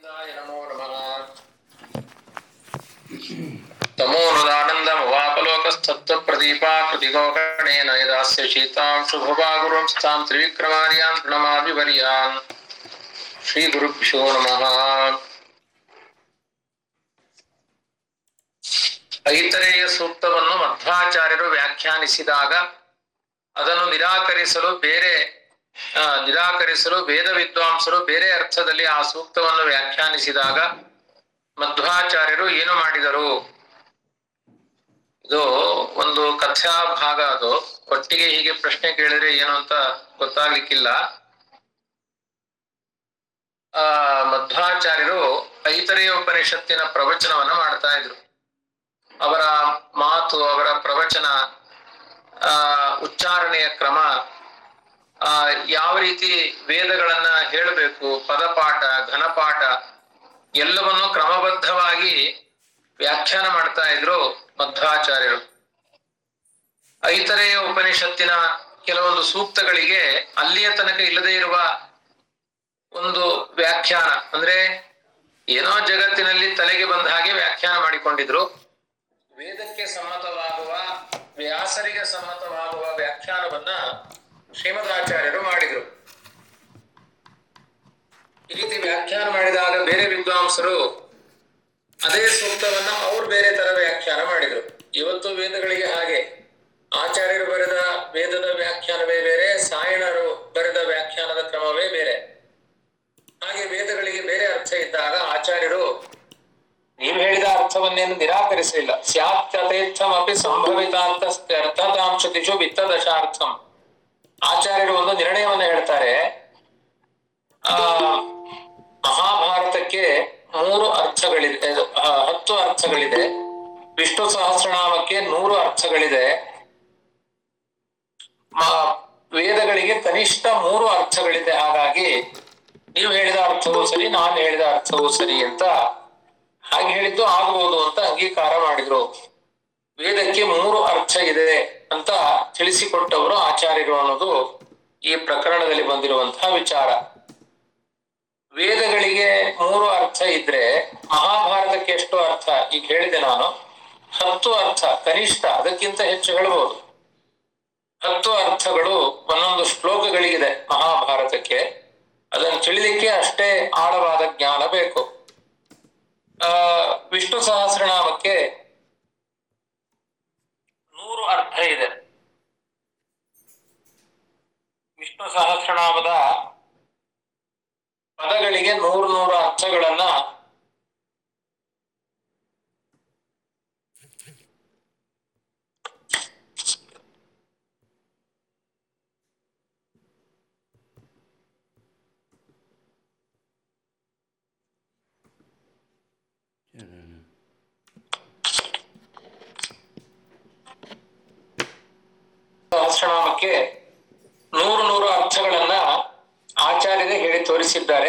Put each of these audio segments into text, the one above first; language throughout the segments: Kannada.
ಗೋವಿಂದಾಯ ನಮೋ ನಮಃ तमोनुदानन्दमवापलोकस्तत्त्वप्रदीपाकृतिगोकर्णेन यदास्य शीतां शुभभागुरुंस्तां त्रिविक्रमार्यान् प्रणमाभिवर्यान् श्रीगुरुभ्यो नमः ಐತರೇಯ ಸೂಕ್ತವನ್ನು ಮಧ್ವಾಚಾರ್ಯರು ವ್ಯಾಖ್ಯಾನಿಸಿದಾಗ ಅದನ್ನು ನಿರಾಕರಿಸಲು ಬೇರೆ ಆ, ನಿರಾಕರಿಸಲು ವೇದ ವಿದ್ವಾಂಸರು ಬೇರೆ ಅರ್ಥದಲ್ಲಿ ಆ ಸೂಕ್ತವನ್ನು ವ್ಯಾಖ್ಯಾನಿಸಿದಾಗ ಮಧ್ವಾಚಾರ್ಯರು ಏನು ಮಾಡಿದರು ಇದು ಒಂದು ಕಥಾ ಭಾಗ ಅದು ಒಟ್ಟಿಗೆ ಹೀಗೆ ಪ್ರಶ್ನೆ ಕೇಳಿದ್ರೆ ಏನು ಅಂತ ಗೊತ್ತಾಗ್ಲಿಕ್ಕಿಲ್ಲ ಆ ಮಧ್ವಾಚಾರ್ಯರು ಐತರೇಯ ಉಪನಿಷತ್ತಿನ ಪ್ರವಚನವನ್ನ ಮಾಡ್ತಾ ಇದ್ರು ಅವರ ಮಾತು ಅವರ ಪ್ರವಚನ ಆ ಉಚ್ಚಾರಣೆಯ ಕ್ರಮ ಆ ಯಾವ ರೀತಿ ವೇದಗಳನ್ನ ಹೇಳಬೇಕು ಪದಪಾಠ ಘನಪಾಠ ಎಲ್ಲವನ್ನು ಕ್ರಮಬದ್ಧವಾಗಿ ವ್ಯಾಖ್ಯಾನ ಮಾಡ್ತಾ ಇದ್ರು ಮಧ್ವಾಚಾರ್ಯರು ಐತರೆಯ ಉಪನಿಷತ್ತಿನ ಕೆಲವೊಂದು ಸೂಕ್ತಗಳಿಗೆ ಅಲ್ಲಿಯ ತನಕ ಇಲ್ಲದೆ ಇರುವ ಒಂದು ವ್ಯಾಖ್ಯಾನ ಅಂದ್ರೆ ಏನೋ ಜಗತ್ತಿನಲ್ಲಿ ತಲೆಗೆ ಬಂದ ಹಾಗೆ ವ್ಯಾಖ್ಯಾನ ಮಾಡಿಕೊಂಡಿದ್ರು ವೇದಕ್ಕೆ ಸಮ್ಮತವಾಗುವ ವ್ಯಾಸರಿಗೆ ಸಮ್ಮತವಾಗುವ ವ್ಯಾಖ್ಯಾನವನ್ನ ಶ್ರೀಮದಾಚಾರ್ಯರು ಮಾಡಿದ್ರು ಈ ರೀತಿ ವ್ಯಾಖ್ಯಾನ ಮಾಡಿದಾಗ ಬೇರೆ ವಿದ್ವಾಂಸರು ಅದೇ ಸೂಕ್ತವನ್ನ ಅವ್ರು ಬೇರೆ ತರ ವ್ಯಾಖ್ಯಾನ ಮಾಡಿದ್ರು ಇವತ್ತು ವೇದಗಳಿಗೆ ಹಾಗೆ ಆಚಾರ್ಯರು ಬರೆದ ವೇದದ ವ್ಯಾಖ್ಯಾನವೇ ಬೇರೆ ಸಾಯಣರು ಬರೆದ ವ್ಯಾಖ್ಯಾನದ ಕ್ರಮವೇ ಬೇರೆ ಹಾಗೆ ವೇದಗಳಿಗೆ ಬೇರೆ ಅರ್ಥ ಇದ್ದಾಗ ಆಚಾರ್ಯರು ನೀವು ಹೇಳಿದ ಅರ್ಥವನ್ನೇನು ನಿರಾಕರಿಸಲಿಲ್ಲ ಸ್ಯಾತ್ಯಥೇಚ್ಛಮಪಿ ಸಂಭವಿತಾಂತ ಅರ್ಥತಾಂಶತಿಷು ವಿತ್ತದಶಾರ್ಥಂ ಆಚಾರ್ಯರು ಒಂದು ನಿರ್ಣಯವನ್ನ ಹೇಳ್ತಾರೆ ಆ ಮಹಾಭಾರತಕ್ಕೆ ಮೂರು ಅರ್ಥಗಳಿದೆ ಇದು, ಆ, ಹತ್ತು ಅರ್ಥಗಳಿದೆ ವಿಷ್ಣು ಸಹಸ್ರನಾಮಕ್ಕೆ ನೂರು ಅರ್ಥಗಳಿದೆ ಮ- ವೇದಗಳಿಗೆ ಕನಿಷ್ಠ ಮೂರು ಅರ್ಥಗಳಿದೆ ಹಾಗಾಗಿ ನೀವು ಹೇಳಿದ ಅರ್ಥವೂ ಸರಿ ನಾನು ಹೇಳಿದ ಅರ್ಥವೂ ಸರಿ ಅಂತ ಹಾಗೆ ಹೇಳಿದ್ದು ಆಗಬಹುದು ಅಂತ ಅಂಗೀಕಾರ ಮಾಡಿದ್ರು ವೇದಕ್ಕೆ ಮೂರು ಅರ್ಥ ಇದೆ ಅಂತ ತಿಳಿಸಿಕೊಟ್ಟವರು ಆಚಾರ್ಯರು ಅನ್ನೋದು ಈ ಪ್ರಕರಣದಲ್ಲಿ ಬಂದಿರುವಂತಹ ವಿಚಾರ ವೇದಗಳಿಗೆ ಮೂರು ಅರ್ಥ ಇದ್ರೆ ಮಹಾಭಾರತಕ್ಕೆ ಎಷ್ಟು ಅರ್ಥ ಈಗ ಹೇಳಿದೆ ನಾನು ಹತ್ತು ಅರ್ಥ ಕನಿಷ್ಠ ಅದಕ್ಕಿಂತ ಹೆಚ್ಚು ಹೇಳಬಹುದು ಹತ್ತು ಅರ್ಥಗಳು ಒಂದೊಂದು ಶ್ಲೋಕಗಳಿಗಿದೆ ಮಹಾಭಾರತಕ್ಕೆ ಅದನ್ನು ತಿಳಿಲಿಕ್ಕೆ ಅಷ್ಟೇ ಆಳವಾದ ಜ್ಞಾನ ಬೇಕು ಆ ವಿಷ್ಣು ಸಹಸ್ರನಾಮಕ್ಕೆ ನೂರು ಅರ್ಥ ಇದೆ ವಿಷ್ಣು ಸಹಸ್ರನಾಮದ ಪದಗಳಿಗೆ ನೂರು ನೂರು ಅರ್ಥಗಳನ್ನ ಸಹಸ್ರನಾಮಕ್ಕೆ ನೂರು ನೂರು ಅರ್ಥಗಳನ್ನ ಆಚಾರ್ಯರೇ ಹೇಳಿ ತೋರಿಸಿದ್ದಾರೆ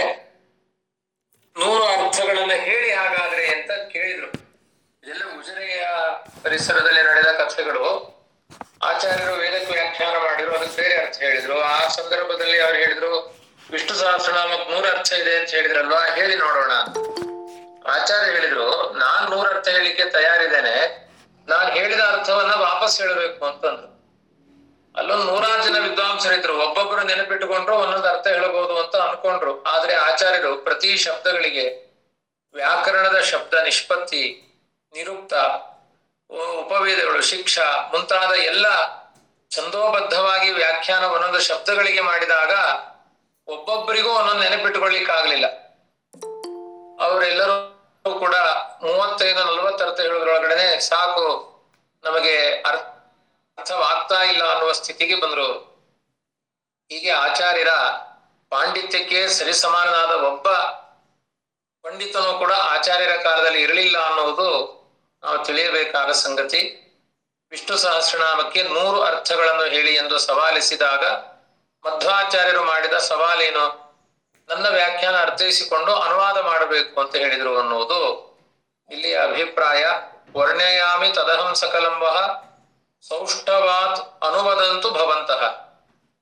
ನೂರು ಅರ್ಥಗಳನ್ನ ಹೇಳಿ ಹಾಗಾದ್ರೆ ಅಂತ ಕೇಳಿದ್ರು ಇದೆಲ್ಲ ಉಜಿರೆಯ ಪರಿಸರದಲ್ಲಿ ನಡೆದ ಕಥೆಗಳು ಆಚಾರ್ಯರು ವೇದಕ್ಕೆ ವ್ಯಾಖ್ಯಾನ ಮಾಡಿದ್ರು ಅದಕ್ಕೆ ಬೇರೆ ಅರ್ಥ ಹೇಳಿದ್ರು ಆ ಸಂದರ್ಭದಲ್ಲಿ ಅವ್ರು ಹೇಳಿದ್ರು ವಿಷ್ಣು ಸಹಸ್ರನಾಮಕ್ಕೆ ನೂರು ಅರ್ಥ ಇದೆ ಅಂತ ಹೇಳಿದ್ರಲ್ವಾ ಹೇಳಿ ನೋಡೋಣ ಆಚಾರ್ಯ ಹೇಳಿದ್ರು ನಾನ್ ನೂರ ಅರ್ಥ ಹೇಳಿಕ್ಕೆ ತಯಾರಿದ್ದೇನೆ ನಾನ್ ಹೇಳಿದ ಅರ್ಥವನ್ನ ವಾಪಸ್ ಹೇಳಬೇಕು ಅಂತಂದ್ರು ಅಲ್ಲೊಂದು ನೂರಾರು ಜನ ವಿದ್ವಾಂಸರಿದ್ರು ಒಬ್ಬೊಬ್ಬರು ನೆನಪಿಟ್ಟುಕೊಂಡ್ರು ಒಂದೊಂದು ಅರ್ಥ ಹೇಳಬಹುದು ಅಂತ ಅನ್ಕೊಂಡ್ರು ಆದ್ರೆ ಆಚಾರ್ಯರು ಪ್ರತಿ ಶಬ್ದಗಳಿಗೆ ವ್ಯಾಕರಣದ ಶಬ್ದ ನಿಷ್ಪತ್ತಿ ನಿರುಕ್ತ ಉ- ಉಪವೇದಗಳು ಶಿಕ್ಷಾ ಮುಂತಾದ ಎಲ್ಲ ಛಂದೋಬದ್ಧವಾಗಿ ವ್ಯಾಖ್ಯಾನ ಒಂದೊಂದು ಶಬ್ದಗಳಿಗೆ ಮಾಡಿದಾಗ ಒಬ್ಬೊಬ್ಬರಿಗೂ ಒಂದೊಂದು ನೆನಪಿಟ್ಟುಕೊಳ್ಳಿಕ್ಕಾಗ್ಲಿಲ್ಲ ಅವರೆಲ್ಲರೂ ಕೂಡ ಮೂವತ್ತೈದು ನಲವತ್ತು ಅರ್ಥ ಹೇಳೋದ್ರೊಳಗಡೆ ಸಾಕು ನಮಗೆ ಅರ್ಥ ಅರ್ಥವಾಗ್ತಾ ಇಲ್ಲ ಅನ್ನುವ ಸ್ಥಿತಿಗೆ ಬಂದ್ರು ಅವರು ಹೀಗೆ ಆಚಾರ್ಯರ ಪಾಂಡಿತ್ಯಕ್ಕೆ ಸರಿಸಮಾನನಾದ ಒಬ್ಬ ಪಂಡಿತನು ಕೂಡ ಆಚಾರ್ಯರ ಕಾಲದಲ್ಲಿ ಇರಲಿಲ್ಲ ಅನ್ನುವುದು ನಾವು ತಿಳಿಯಬೇಕಾದ ಸಂಗತಿ ವಿಷ್ಣು ಸಹಸ್ರನಾಮಕ್ಕೆ ನೂರು ಅರ್ಥಗಳನ್ನು ಹೇಳಿ ಎಂದು ಸವಾಲಿಸಿದಾಗ ಮಧ್ವಾಚಾರ್ಯರು ಮಾಡಿದ ಸವಾಲೇನು ನನ್ನ ವ್ಯಾಖ್ಯಾನ ಅರ್ಥೈಸಿಕೊಂಡು ಅನುವಾದ ಮಾಡಬೇಕು ಅಂತ ಹೇಳಿದ್ರು ಅನ್ನುವುದು ಇಲ್ಲಿಯ ಅಭಿಪ್ರಾಯ ವರ್ಣಯಾಮಿ ತದಹಂ ಸಕಲಂಬಹ ಸೌಷ್ಠವಾತ್ ಅನುವದಂತು ಭವಂತಹ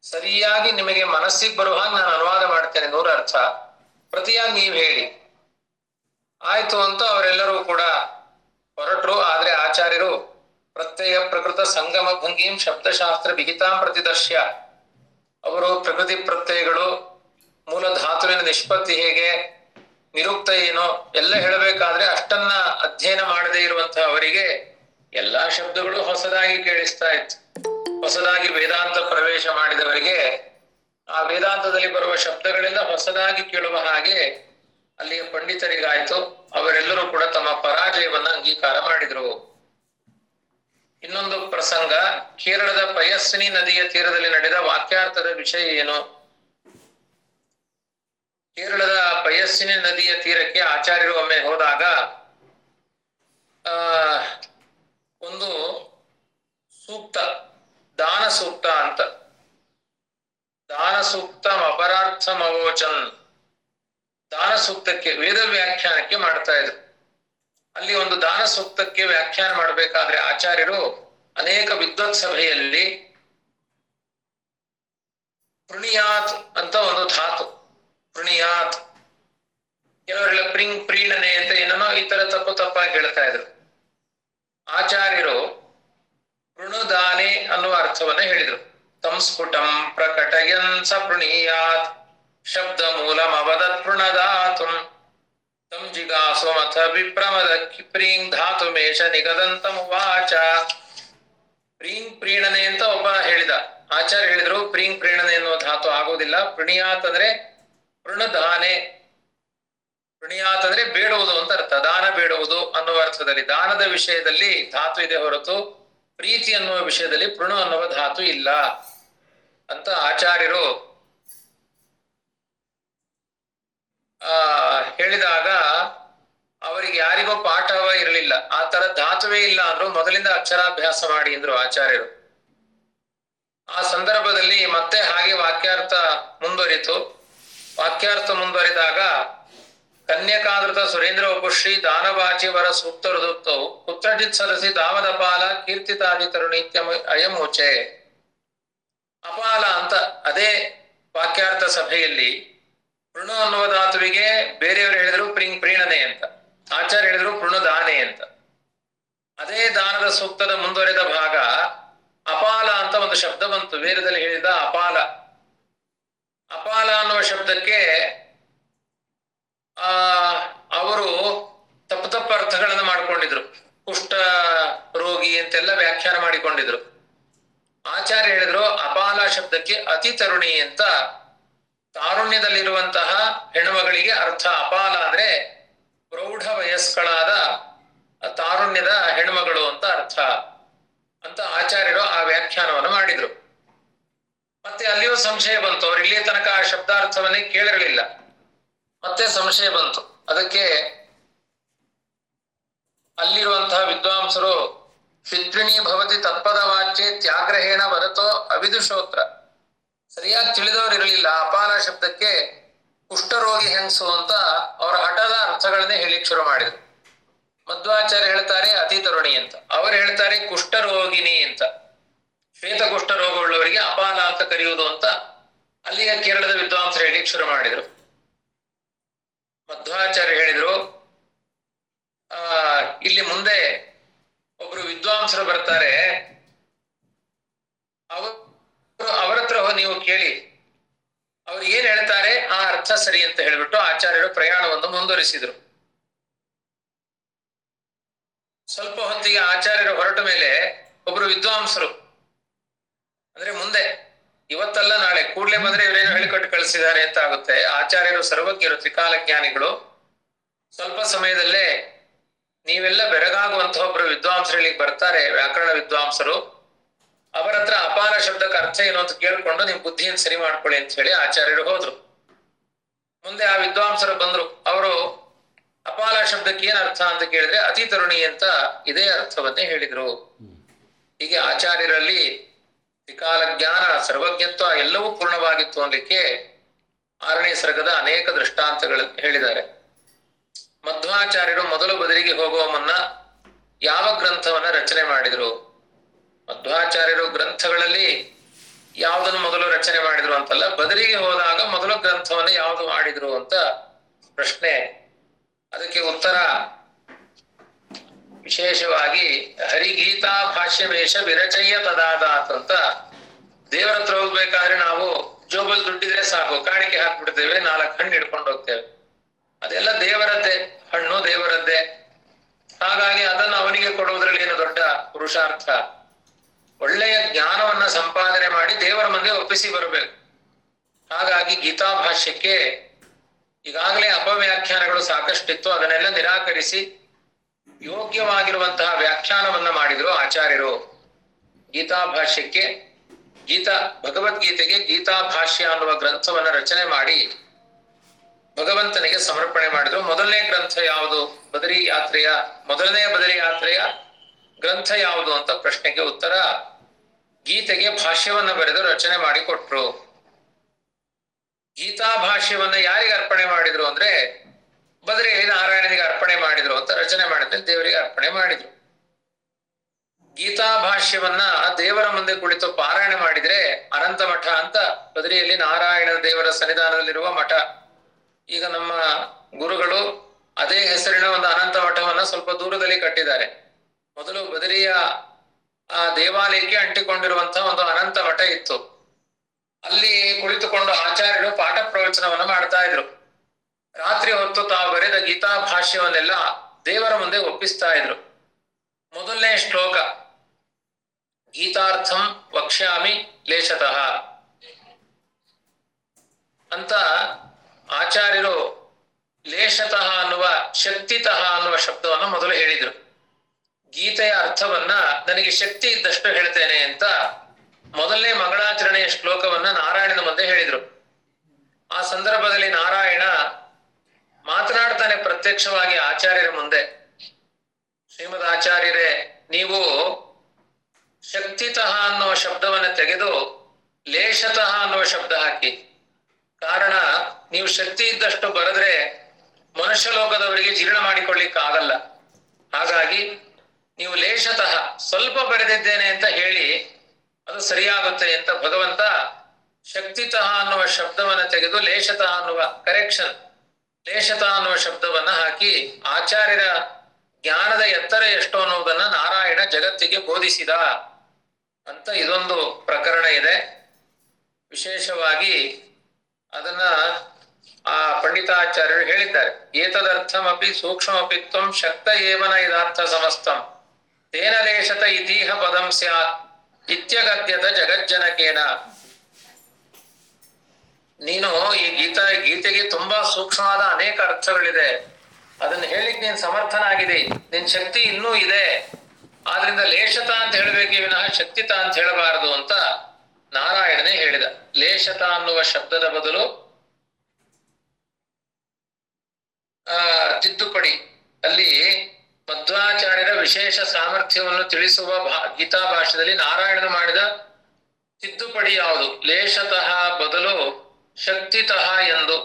ಸರಿಯಾಗಿ ನಿಮಗೆ ಮನಸ್ಸಿಗೆ ಬರುವ ಹಾಗೆ ನಾನು ಅನುವಾದ ಮಾಡ್ತೇನೆ ನೂರ ಅರ್ಥ ಪ್ರತಿಯಾಗಿ ನೀವು ಹೇಳಿ ಆಯ್ತು ಅಂತ ಅವರೆಲ್ಲರೂ ಕೂಡ ಹೊರಟರು ಆದ್ರೆ ಆಚಾರ್ಯರು ಪ್ರತ್ಯಯ ಪ್ರಕೃತ ಸಂಗಮ ಭಂಗಿಂ ಶಬ್ದಶಾಸ್ತ್ರ ವಿಹಿತಾಂ ಪ್ರತಿದರ್ಶ್ಯ ಅವರು ಪ್ರಕೃತಿ ಪ್ರತ್ಯಯಗಳು ಮೂಲ ಧಾತುವಿನ ನಿಷ್ಪತ್ತಿ ಹೇಗೆ ನಿರುಕ್ತ ಏನು ಎಲ್ಲ ಹೇಳಬೇಕಾದ್ರೆ ಅಷ್ಟನ್ನ ಅಧ್ಯಯನ ಮಾಡದೇ ಇರುವಂತಹ ಅವರಿಗೆ ಎಲ್ಲಾ ಶಬ್ದಗಳು ಹೊಸದಾಗಿ ಕೇಳಿಸ್ತಾ ಇತ್ತು ಹೊಸದಾಗಿ ವೇದಾಂತ ಪ್ರವೇಶ ಮಾಡಿದವರಿಗೆ ಆ ವೇದಾಂತದಲ್ಲಿ ಬರುವ ಶಬ್ದಗಳೆಲ್ಲ ಹೊಸದಾಗಿ ಕೇಳುವ ಹಾಗೆ ಅಲ್ಲಿಯ ಪಂಡಿತರಿಗಾಯ್ತು ಅವರೆಲ್ಲರೂ ಕೂಡ ತಮ್ಮ ಪರಾಜಯವನ್ನ ಅಂಗೀಕಾರ ಮಾಡಿದ್ರು ಇನ್ನೊಂದು ಪ್ರಸಂಗ ಕೇರಳದ ಪಯಸ್ವಿನಿ ನದಿಯ ತೀರದಲ್ಲಿ ನಡೆದ ವಾಕ್ಯಾರ್ಥದ ವಿಷಯ ಏನು ಕೇರಳದ ಪಯಸ್ವಿನಿ ನದಿಯ ತೀರಕ್ಕೆ ಆಚಾರ್ಯರು ಒಮ್ಮೆ ಹೋದಾಗ ಆ ಒಂದು ಸೂಕ್ತ ದಾನ ಸೂಕ್ತ ಅಂತ ದಾನ ಸೂಕ್ತ ಅಪರಾರ್ಥಂ ಅವೋಚನ್ ದಾನ ಸೂಕ್ತಕ್ಕೆ ವೇದ ವ್ಯಾಖ್ಯಾನಕ್ಕೆ ಮಾಡ್ತಾ ಇದ್ರು ಅಲ್ಲಿ ಒಂದು ದಾನ ಸೂಕ್ತಕ್ಕೆ ವ್ಯಾಖ್ಯಾನ ಮಾಡಬೇಕಾದ್ರೆ ಆಚಾರ್ಯರು ಅನೇಕ ವಿದ್ವತ್ ಸಭೆಯಲ್ಲಿ ಪೃಣಿಯಾತ್ ಅಂತ ಒಂದು ಧಾತು ಪೃಣಿಯಾತ್ ಕೆಲವರೆಲ್ಲ ಪ್ರಿಂಗ್ ಪ್ರೀಣನೆ ಅಂತ ಏನೋ ಈ ತರ ತಪ್ಪು ತಪ್ಪಾಗಿ ಹೇಳ್ತಾ ಇದ್ರು ಆಚಾರ್ಯರು ಪೃಣುದಾನೆ ಅನ್ನುವ ಅರ್ಥವನ್ನ ಹೇಳಿದ್ರು ಸಂಸ್ಫುಟಂ ಪ್ರಕಟಯನ್ ಸ ಪೃಣೀಯಾತ್ ಶಬ್ದ ಮೂಲಂ ಅವದತ್ ಪೃಣದಾತುಂ ತಂ ಜಿಗಾಸುಮಥ ವಿಪ್ರಮದ ಪ್ರೀಂಗ್ ಧಾತು ಮೇಷ ನಿಗದಂತಮುವಾಚ ಪ್ರೀಂಗ್ ಪ್ರೀಣನೆ ಅಂತ ಒಬ್ಬ ಹೇಳಿದ ಆಚಾರ್ಯ ಹೇಳಿದ್ರು ಪ್ರೀಂಗ್ ಪ್ರೀಣನೆ ಎನ್ನುವ ಧಾತು ಆಗೋದಿಲ್ಲ ಪ್ರಣೀಯಾತ್ ಅಂದ್ರೆ ಪೃಣದಾನೆ ಪ್ರಣೀಯಾತ್ ಅಂದ್ರೆ ಬೇಡುವುದು ಅಂತ ಅರ್ಥ ದಾನ ಬೇಡುವುದು ಅನ್ನುವ ಅರ್ಥದಲ್ಲಿ ದಾನದ ವಿಷಯದಲ್ಲಿ ಧಾತು ಇದೆ ಹೊರತು ಪ್ರೀತಿ ಅನ್ನುವ ವಿಷಯದಲ್ಲಿ ಪೃಣು ಅನ್ನುವ ಧಾತು ಇಲ್ಲ ಅಂತ ಆಚಾರ್ಯರು ಆ ಹೇಳಿದಾಗ ಅವರಿಗೆ ಯಾರಿಗೋ ಪಾಠವ ಇರಲಿಲ್ಲ ಆ ತರ ಧಾತುವೇ ಇಲ್ಲ ಅಂದ್ರು ಮೊದಲಿಂದ ಅಕ್ಷರಾಭ್ಯಾಸ ಮಾಡಿ ಅಂದ್ರು ಆಚಾರ್ಯರು ಆ ಸಂದರ್ಭದಲ್ಲಿ ಮತ್ತೆ ಹಾಗೆ ವಾಕ್ಯಾರ್ಥ ಮುಂದುವರಿತು ವಾಕ್ಯಾರ್ಥ ಮುಂದುವರಿದಾಗ ಕನ್ಯಕಾದೃತ ಸುರೇಂದ್ರ ಉಪಶ್ರೀ ದಾನವಾಚಿ ವರ ಸೂಕ್ತ ಋದುಕ್ತವು ಕುತ್ರಚಿತ್ ಸದಸಿ ದಾವದಪಾಲ ಕೀರ್ತಿತಾದಿ ತರುಣೀತ್ಯ ಅಯಂ ಮುಚೆ ಅಪಾಲ ಅಂತ ಅದೇ ವಾಕ್ಯಾರ್ಥ ಸಭೆಯಲ್ಲಿ ಪೃಣು ಅನ್ನುವ ಧಾತುವಿಗೆ ಬೇರೆಯವರು ಹೇಳಿದ್ರು ಪ್ರಿಂಗ್ ಪ್ರೀಣನೆ ಅಂತ ಆಚಾರ್ಯ ಹೇಳಿದ್ರು ಪೃಣುದಾನೆ ಅಂತ ಅದೇ ದಾನದ ಸೂಕ್ತದ ಮುಂದುವರೆದ ಭಾಗ ಅಪಾಲ ಅಂತ ಒಂದು ಶಬ್ದ ಬಂತು ವೇದದಲ್ಲಿ ಹೇಳಿದ ಅಪಾಲ ಅಪಾಲ ಅನ್ನುವ ಶಬ್ದಕ್ಕೆ ಆ ಅವರು ತಪ್ಪು ತಪ್ಪು ಅರ್ಥಗಳನ್ನು ಮಾಡ್ಕೊಂಡಿದ್ರು ಕುಷ್ಠ ರೋಗಿ ಅಂತೆಲ್ಲ ವ್ಯಾಖ್ಯಾನ ಮಾಡಿಕೊಂಡಿದ್ರು ಆಚಾರ್ಯ ಹೇಳಿದ್ರು ಅಪಾಲ ಶಬ್ದಕ್ಕೆ ಅತಿ ತರುಣಿ ಅಂತ ತಾರುಣ್ಯದಲ್ಲಿರುವಂತಹ ಹೆಣ್ಣುಮಗಳಿಗೆ ಅರ್ಥ ಅಪಾಲ ಅಂದ್ರೆ ಪ್ರೌಢ ವಯಸ್ಕಳಾದ ತಾರುಣ್ಯದ ಹೆಣ್ಮಗಳು ಅಂತ ಅರ್ಥ ಅಂತ ಆಚಾರ್ಯರು ಆ ವ್ಯಾಖ್ಯಾನವನ್ನು ಮಾಡಿದ್ರು ಮತ್ತೆ ಅಲ್ಲಿಯೂ ಸಂಶಯ ಬಂತು ಅವ್ರು ಇಲ್ಲಿಯ ತನಕ ಆ ಶಬ್ದಾರ್ಥವನ್ನೇ ಕೇಳಿರಲಿಲ್ಲ ಮತ್ತೆ ಸಂಶಯ ಬಂತು ಅದಕ್ಕೆ ಅಲ್ಲಿರುವಂತಹ ವಿದ್ವಾಂಸರು ಪಿತೃಣಿ ಭವತಿ ತತ್ಪದ ವಾಚ್ಯೆ ತ್ಯಾಗ್ರಹೇಣ ವರತೋ ಅವಿದುಷೋತ್ರ ಸರಿಯಾಗಿ ತಿಳಿದವರು ಇರಲಿಲ್ಲ ಅಪಾರ ಶಬ್ದಕ್ಕೆ ಕುಷ್ಠರೋಗಿ ಹೆಂಗಸು ಅಂತ ಅವರ ಹಠದ ಅರ್ಥಗಳನ್ನೇ ಹೇಳಿಕ್ ಶುರು ಮಾಡಿದ್ರು ಮಧ್ವಾಚಾರ್ಯ ಹೇಳ್ತಾರೆ ಅತಿ ತರುಣಿ ಅಂತ ಅವರು ಹೇಳ್ತಾರೆ ಕುಷ್ಠರೋಗಿನಿ ಅಂತ ಶ್ವೇತ ಕುಷ್ಠ ರೋಗವುಳ್ಳವರಿಗೆ ಅಪಾಲ ಅಂತ ಕರೆಯುವುದು ಅಂತ ಅಲ್ಲಿಯ ಕೇರಳದ ವಿದ್ವಾಂಸರು ಹೇಳಿಕ್ ಶುರು ಮಾಡಿದ್ರು ಮಧ್ವಾಚಾರ್ಯ ಹೇಳಿದ್ರು ಆ ಇಲ್ಲಿ ಮುಂದೆ ಒಬ್ರು ವಿದ್ವಾಂಸರು ಬರ್ತಾರೆ ಅವರು ಅವರ ಹತ್ರ ಹೋಗಿ ನೀವು ಕೇಳಿ ಅವ್ರು ಏನ್ ಹೇಳ್ತಾರೆ ಆ ಅರ್ಥ ಸರಿ ಅಂತ ಹೇಳ್ಬಿಟ್ಟು ಆಚಾರ್ಯರು ಪ್ರಯಾಣವನ್ನು ಮುಂದುವರಿಸಿದ್ರು ಸ್ವಲ್ಪ ಹೊತ್ತಿಗೆ ಆಚಾರ್ಯರು ಹೊರಟ ಮೇಲೆ ಒಬ್ರು ವಿದ್ವಾಂಸರು ಅಂದ್ರೆ ಮುಂದೆ ಇವತ್ತಲ್ಲ ನಾಳೆ ಕೂಡ್ಲೆ ಬಂದ್ರೆ ಇವರೇನು ಹೇಳಿಕೊಟ್ಟು ಕಳಿಸಿದ್ದಾರೆ ಅಂತ ಆಗುತ್ತೆ ಆಚಾರ್ಯರು ಸರ್ವಜ್ಞರು ತ್ರಿಕಾಲ ಜ್ಞಾನಿಗಳು ಸ್ವಲ್ಪ ಸಮಯದಲ್ಲೇ ನೀವೆಲ್ಲ ಬೆರಗಾಗುವಂತಹ ಒಬ್ರು ವಿದ್ವಾಂಸರು ಇಲ್ಲಿಗೆ ಬರ್ತಾರೆ ವ್ಯಾಕರಣ ವಿದ್ವಾಂಸರು ಅವರ ಹತ್ರ ಅಪಾರ ಶಬ್ದಕ್ಕೆ ಅರ್ಥ ಏನು ಅಂತ ಕೇಳ್ಕೊಂಡು ನಿಮ್ ಬುದ್ಧಿಯನ್ನು ಸರಿ ಮಾಡ್ಕೊಳ್ಳಿ ಅಂತ ಹೇಳಿ ಆಚಾರ್ಯರು ಹೋದ್ರು ಮುಂದೆ ಆ ವಿದ್ವಾಂಸರು ಬಂದ್ರು ಅವರು ಅಪಾಲ ಶಬ್ದಕ್ಕೆ ಏನ್ ಅರ್ಥ ಅಂತ ಕೇಳಿದ್ರೆ ಅತಿ ತರುಣಿ ಅಂತ ಇದೇ ಅರ್ಥವನ್ನೇ ಹೇಳಿದ್ರು ಹೀಗೆ ಆಚಾರ್ಯರಲ್ಲಿ ತ್ರಿಕಾಲ ಜ್ಞಾನ ಸರ್ವಜ್ಞತ್ವ ಎಲ್ಲವೂ ಪೂರ್ಣವಾಗಿತ್ತು ಅನ್ಲಿಕ್ಕೆ ಆರನೇ ಸರ್ಗದ ಅನೇಕ ದೃಷ್ಟಾಂತಗಳು ಹೇಳಿದ್ದಾರೆ ಮಧ್ವಾಚಾರ್ಯರು ಮೊದಲು ಬದಲಿಗೆ ಹೋಗುವ ಮುನ್ನ ಯಾವ ಗ್ರಂಥವನ್ನ ರಚನೆ ಮಾಡಿದ್ರು ಮಧ್ವಾಚಾರ್ಯರು ಗ್ರಂಥಗಳಲ್ಲಿ ಯಾವುದನ್ನು ಮೊದಲು ರಚನೆ ಮಾಡಿದ್ರು ಅಂತಲ್ಲ ಬದಲಿಗೆ ಹೋದಾಗ ಮೊದಲು ಗ್ರಂಥವನ್ನು ಯಾವುದು ಮಾಡಿದ್ರು ಅಂತ ಪ್ರಶ್ನೆ ಅದಕ್ಕೆ ಉತ್ತರ ವಿಶೇಷವಾಗಿ ಹರಿಗೀತಾ ಭಾಷ್ಯ ವೇಷ ವಿರಚಯ್ಯ ತದಾದಾತ್ ಅಂತ ದೇವರ ಹತ್ರ ಹೋಗ್ಬೇಕಾದ್ರೆ ನಾವು ಜೋಬಲ್ ದುಡ್ಡಿದ್ರೆ ಸಾಕು ಕಾಣಿಕೆ ಹಾಕ್ಬಿಡ್ತೇವೆ ನಾಲ್ಕು ಹಣ್ಣು ಹಿಡ್ಕೊಂಡು ಹೋಗ್ತೇವೆ ಅದೆಲ್ಲ ದೇವರದ್ದೇ ಹಣ್ಣು ದೇವರದ್ದೇ ಹಾಗಾಗಿ ಅದನ್ನು ಅವನಿಗೆ ಕೊಡುವುದರಲ್ಲಿ ಏನು ದೊಡ್ಡ ಪುರುಷಾರ್ಥ ಒಳ್ಳೆಯ ಜ್ಞಾನವನ್ನ ಸಂಪಾದನೆ ಮಾಡಿ ದೇವರ ಮುಂದೆ ಒಪ್ಪಿಸಿ ಬರಬೇಕು ಹಾಗಾಗಿ ಗೀತಾ ಭಾಷ್ಯಕ್ಕೆ ಈಗಾಗಲೇ ಅಪವ್ಯಾಖ್ಯಾನಗಳು ಸಾಕಷ್ಟಿತ್ತು ಅದನ್ನೆಲ್ಲ ನಿರಾಕರಿಸಿ ಯೋಗ್ಯವಾಗಿರುವಂತಹ ವ್ಯಾಖ್ಯಾನವನ್ನ ಮಾಡಿದ್ರು ಆಚಾರ್ಯರು ಗೀತಾ ಭಾಷ್ಯಕ್ಕೆ ಗೀತಾ ಭಗವದ್ಗೀತೆಗೆ ಗೀತಾ ಭಾಷ್ಯ ಅನ್ನುವ ಗ್ರಂಥವನ್ನ ರಚನೆ ಮಾಡಿ ಭಗವಂತನಿಗೆ ಸಮರ್ಪಣೆ ಮಾಡಿದ್ರು ಮೊದಲನೇ ಗ್ರಂಥ ಯಾವುದು ಬದರಿ ಯಾತ್ರೆಯ ಮೊದಲನೇ ಬದರಿ ಯಾತ್ರೆಯ ಗ್ರಂಥ ಯಾವುದು ಅಂತ ಪ್ರಶ್ನೆಗೆ ಉತ್ತರ ಗೀತೆಗೆ ಭಾಷ್ಯವನ್ನ ಬರೆದು ರಚನೆ ಮಾಡಿ ಕೊಟ್ರು ಗೀತಾ ಭಾಷ್ಯವನ್ನ ಯಾರಿಗೆ ಅರ್ಪಣೆ ಮಾಡಿದ್ರು ಅಂದ್ರೆ ಬದರಿಯಲ್ಲಿ ನಾರಾಯಣನಿಗೆ ಅರ್ಪಣೆ ಮಾಡಿದ್ರು ಅಂತ ರಚನೆ ಮಾಡಿದ್ರೆ ದೇವರಿಗೆ ಅರ್ಪಣೆ ಮಾಡಿದ್ರು ಗೀತಾ ಭಾಷ್ಯವನ್ನ ದೇವರ ಮುಂದೆ ಕುಳಿತು ಪಾರಾಯಣ ಮಾಡಿದ್ರೆ ಅನಂತ ಮಠ ಅಂತ ಬದರಿಯಲ್ಲಿ ನಾರಾಯಣ ದೇವರ ಸನ್ನಿಧಾನದಲ್ಲಿರುವ ಮಠ ಈಗ ನಮ್ಮ ಗುರುಗಳು ಅದೇ ಹೆಸರಿನ ಒಂದು ಅನಂತ ಮಠವನ್ನ ಸ್ವಲ್ಪ ದೂರದಲ್ಲಿ ಕಟ್ಟಿದ್ದಾರೆ ಮೊದಲು ಬದರಿಯ ಆ ದೇವಾಲಯಕ್ಕೆ ಅಂಟಿಕೊಂಡಿರುವಂತಹ ಒಂದು ಅನಂತ ಮಠ ಇತ್ತು ಅಲ್ಲಿ ಕುಳಿತುಕೊಂಡು ಆಚಾರ್ಯರು ಪಾಠ ಪ್ರವಚನವನ್ನ ಮಾಡ್ತಾ ಇದ್ರು ರಾತ್ರಿ ಹೊತ್ತು ತಾವು ಬರೆದ ಗೀತಾ ಭಾಷ್ಯವನ್ನೆಲ್ಲ ದೇವರ ಮುಂದೆ ಒಪ್ಪಿಸ್ತಾ ಇದ್ರು ಮೊದಲನೇ ಶ್ಲೋಕ ಗೀತಾರ್ಥಂ ವಕ್ಷ್ಯಾಮಿ ಲೇಷತಃ ಅಂತ ಆಚಾರ್ಯರು ಲೇಷತಃ ಅನ್ನುವ ಶಕ್ತಿತಃ ಅನ್ನುವ ಶಬ್ದವನ್ನು ಮೊದಲು ಹೇಳಿದ್ರು ಗೀತೆಯ ಅರ್ಥವನ್ನ ನನಗೆ ಶಕ್ತಿ ಇದ್ದಷ್ಟು ಹೇಳ್ತೇನೆ ಅಂತ ಮೊದಲನೇ ಮಂಗಳಾಚರಣೆಯ ಶ್ಲೋಕವನ್ನ ನಾರಾಯಣನ ಮುಂದೆ ಹೇಳಿದ್ರು ಆ ಸಂದರ್ಭದಲ್ಲಿ ನಾರಾಯಣ ಮಾತನಾಡ್ತಾನೆ ಪ್ರತ್ಯಕ್ಷವಾಗಿ ಆಚಾರ್ಯರ ಮುಂದೆ ಶ್ರೀಮದ್ ಆಚಾರ್ಯರೇ ನೀವು ಶಕ್ತಿತಃ ಅನ್ನುವ ಶಬ್ದವನ್ನ ತೆಗೆದು ಲೇಷತಃ ಅನ್ನುವ ಶಬ್ದ ಹಾಕಿ ಕಾರಣ ನೀವು ಶಕ್ತಿ ಇದ್ದಷ್ಟು ಬರೆದ್ರೆ ಮನುಷ್ಯ ಲೋಕದವರಿಗೆ ಜೀರ್ಣ ಮಾಡಿಕೊಳ್ಳಿಕ್ಕೆ ಆಗಲ್ಲ ಹಾಗಾಗಿ ನೀವು ಲೇಷತಃ ಸ್ವಲ್ಪ ಬರೆದಿದ್ದೇನೆ ಅಂತ ಹೇಳಿ ಅದು ಸರಿಯಾಗುತ್ತೆ ಅಂತ ಭಗವಂತ ಶಕ್ತಿತಃ ಅನ್ನುವ ಶಬ್ದವನ್ನ ತೆಗೆದು ಲೇಷತಃ ಅನ್ನುವ ಕರೆಕ್ಷನ್ ಲೇಷತಃ ಅನ್ನುವ ಶಬ್ದವನ್ನ ಹಾಕಿ ಆಚಾರ್ಯರ ಜ್ಞಾನದ ಎತ್ತರ ಎಷ್ಟು ಅನ್ನುವುದನ್ನ ನಾರಾಯಣ ಜಗತ್ತಿಗೆ ಬೋಧಿಸಿದ ಅಂತ ಇದೊಂದು ಪ್ರಕರಣ ಇದೆ ವಿಶೇಷವಾಗಿ ಅದನ್ನ ಆ ಪಂಡಿತಾಚಾರ್ಯರು ಹೇಳಿದ್ದಾರೆ ಏತದರ್ಥಮಪಿ ಸೂಕ್ಷ್ಮಪಿ ತ್ವಂ ಶಕ್ತ ಏವನ ಇದಾರ್ಥ ಸಮಸ್ತಂ ತೇನ ಲೇಷತ ಇತೀಹ ಪದಂ ಸ್ಯಾತ್ ಇತ್ಯಗದ್ಯದ ಜಗಜ್ಜನಕೇನ ನೀನು ಈ ಗೀತ ಗೀತೆಗೆ ತುಂಬಾ ಸೂಕ್ಷ್ಮವಾದ ಅನೇಕ ಅರ್ಥಗಳಿದೆ ಅದನ್ನ ಹೇಳಿಕ್ ನೀನ್ ಸಮರ್ಥನಾಗಿದೆ ನಿನ್ ಶಕ್ತಿ ಇನ್ನೂ ಇದೆ ಆದ್ರಿಂದ ಲೇಷತ ಅಂತ ಹೇಳ್ಬೇಕೇ ವಿನಃ ಶಕ್ತಿತ ಅಂತ ಹೇಳಬಾರದು ಅಂತ ನಾರಾಯಣನೇ ಹೇಳಿದ ಲೇಷತ ಅನ್ನುವ ಶಬ್ದದ ಬದಲು ಆ ತಿದ್ದುಪಡಿ ಅಲ್ಲಿ ಮಧ್ವಾಚಾರ್ಯರ ವಿಶೇಷ ಸಾಮರ್ಥ್ಯವನ್ನು ತಿಳಿಸುವ ಭಾ ಗೀತಾ ಭಾಷೆಯಲ್ಲಿ ನಾರಾಯಣನು ಮಾಡಿದ ತಿದ್ದುಪಡಿ ಯಾವುದು ಲೇಷತಃ ಬದಲು ಶಕ್ತಿತಃ ಎಂದು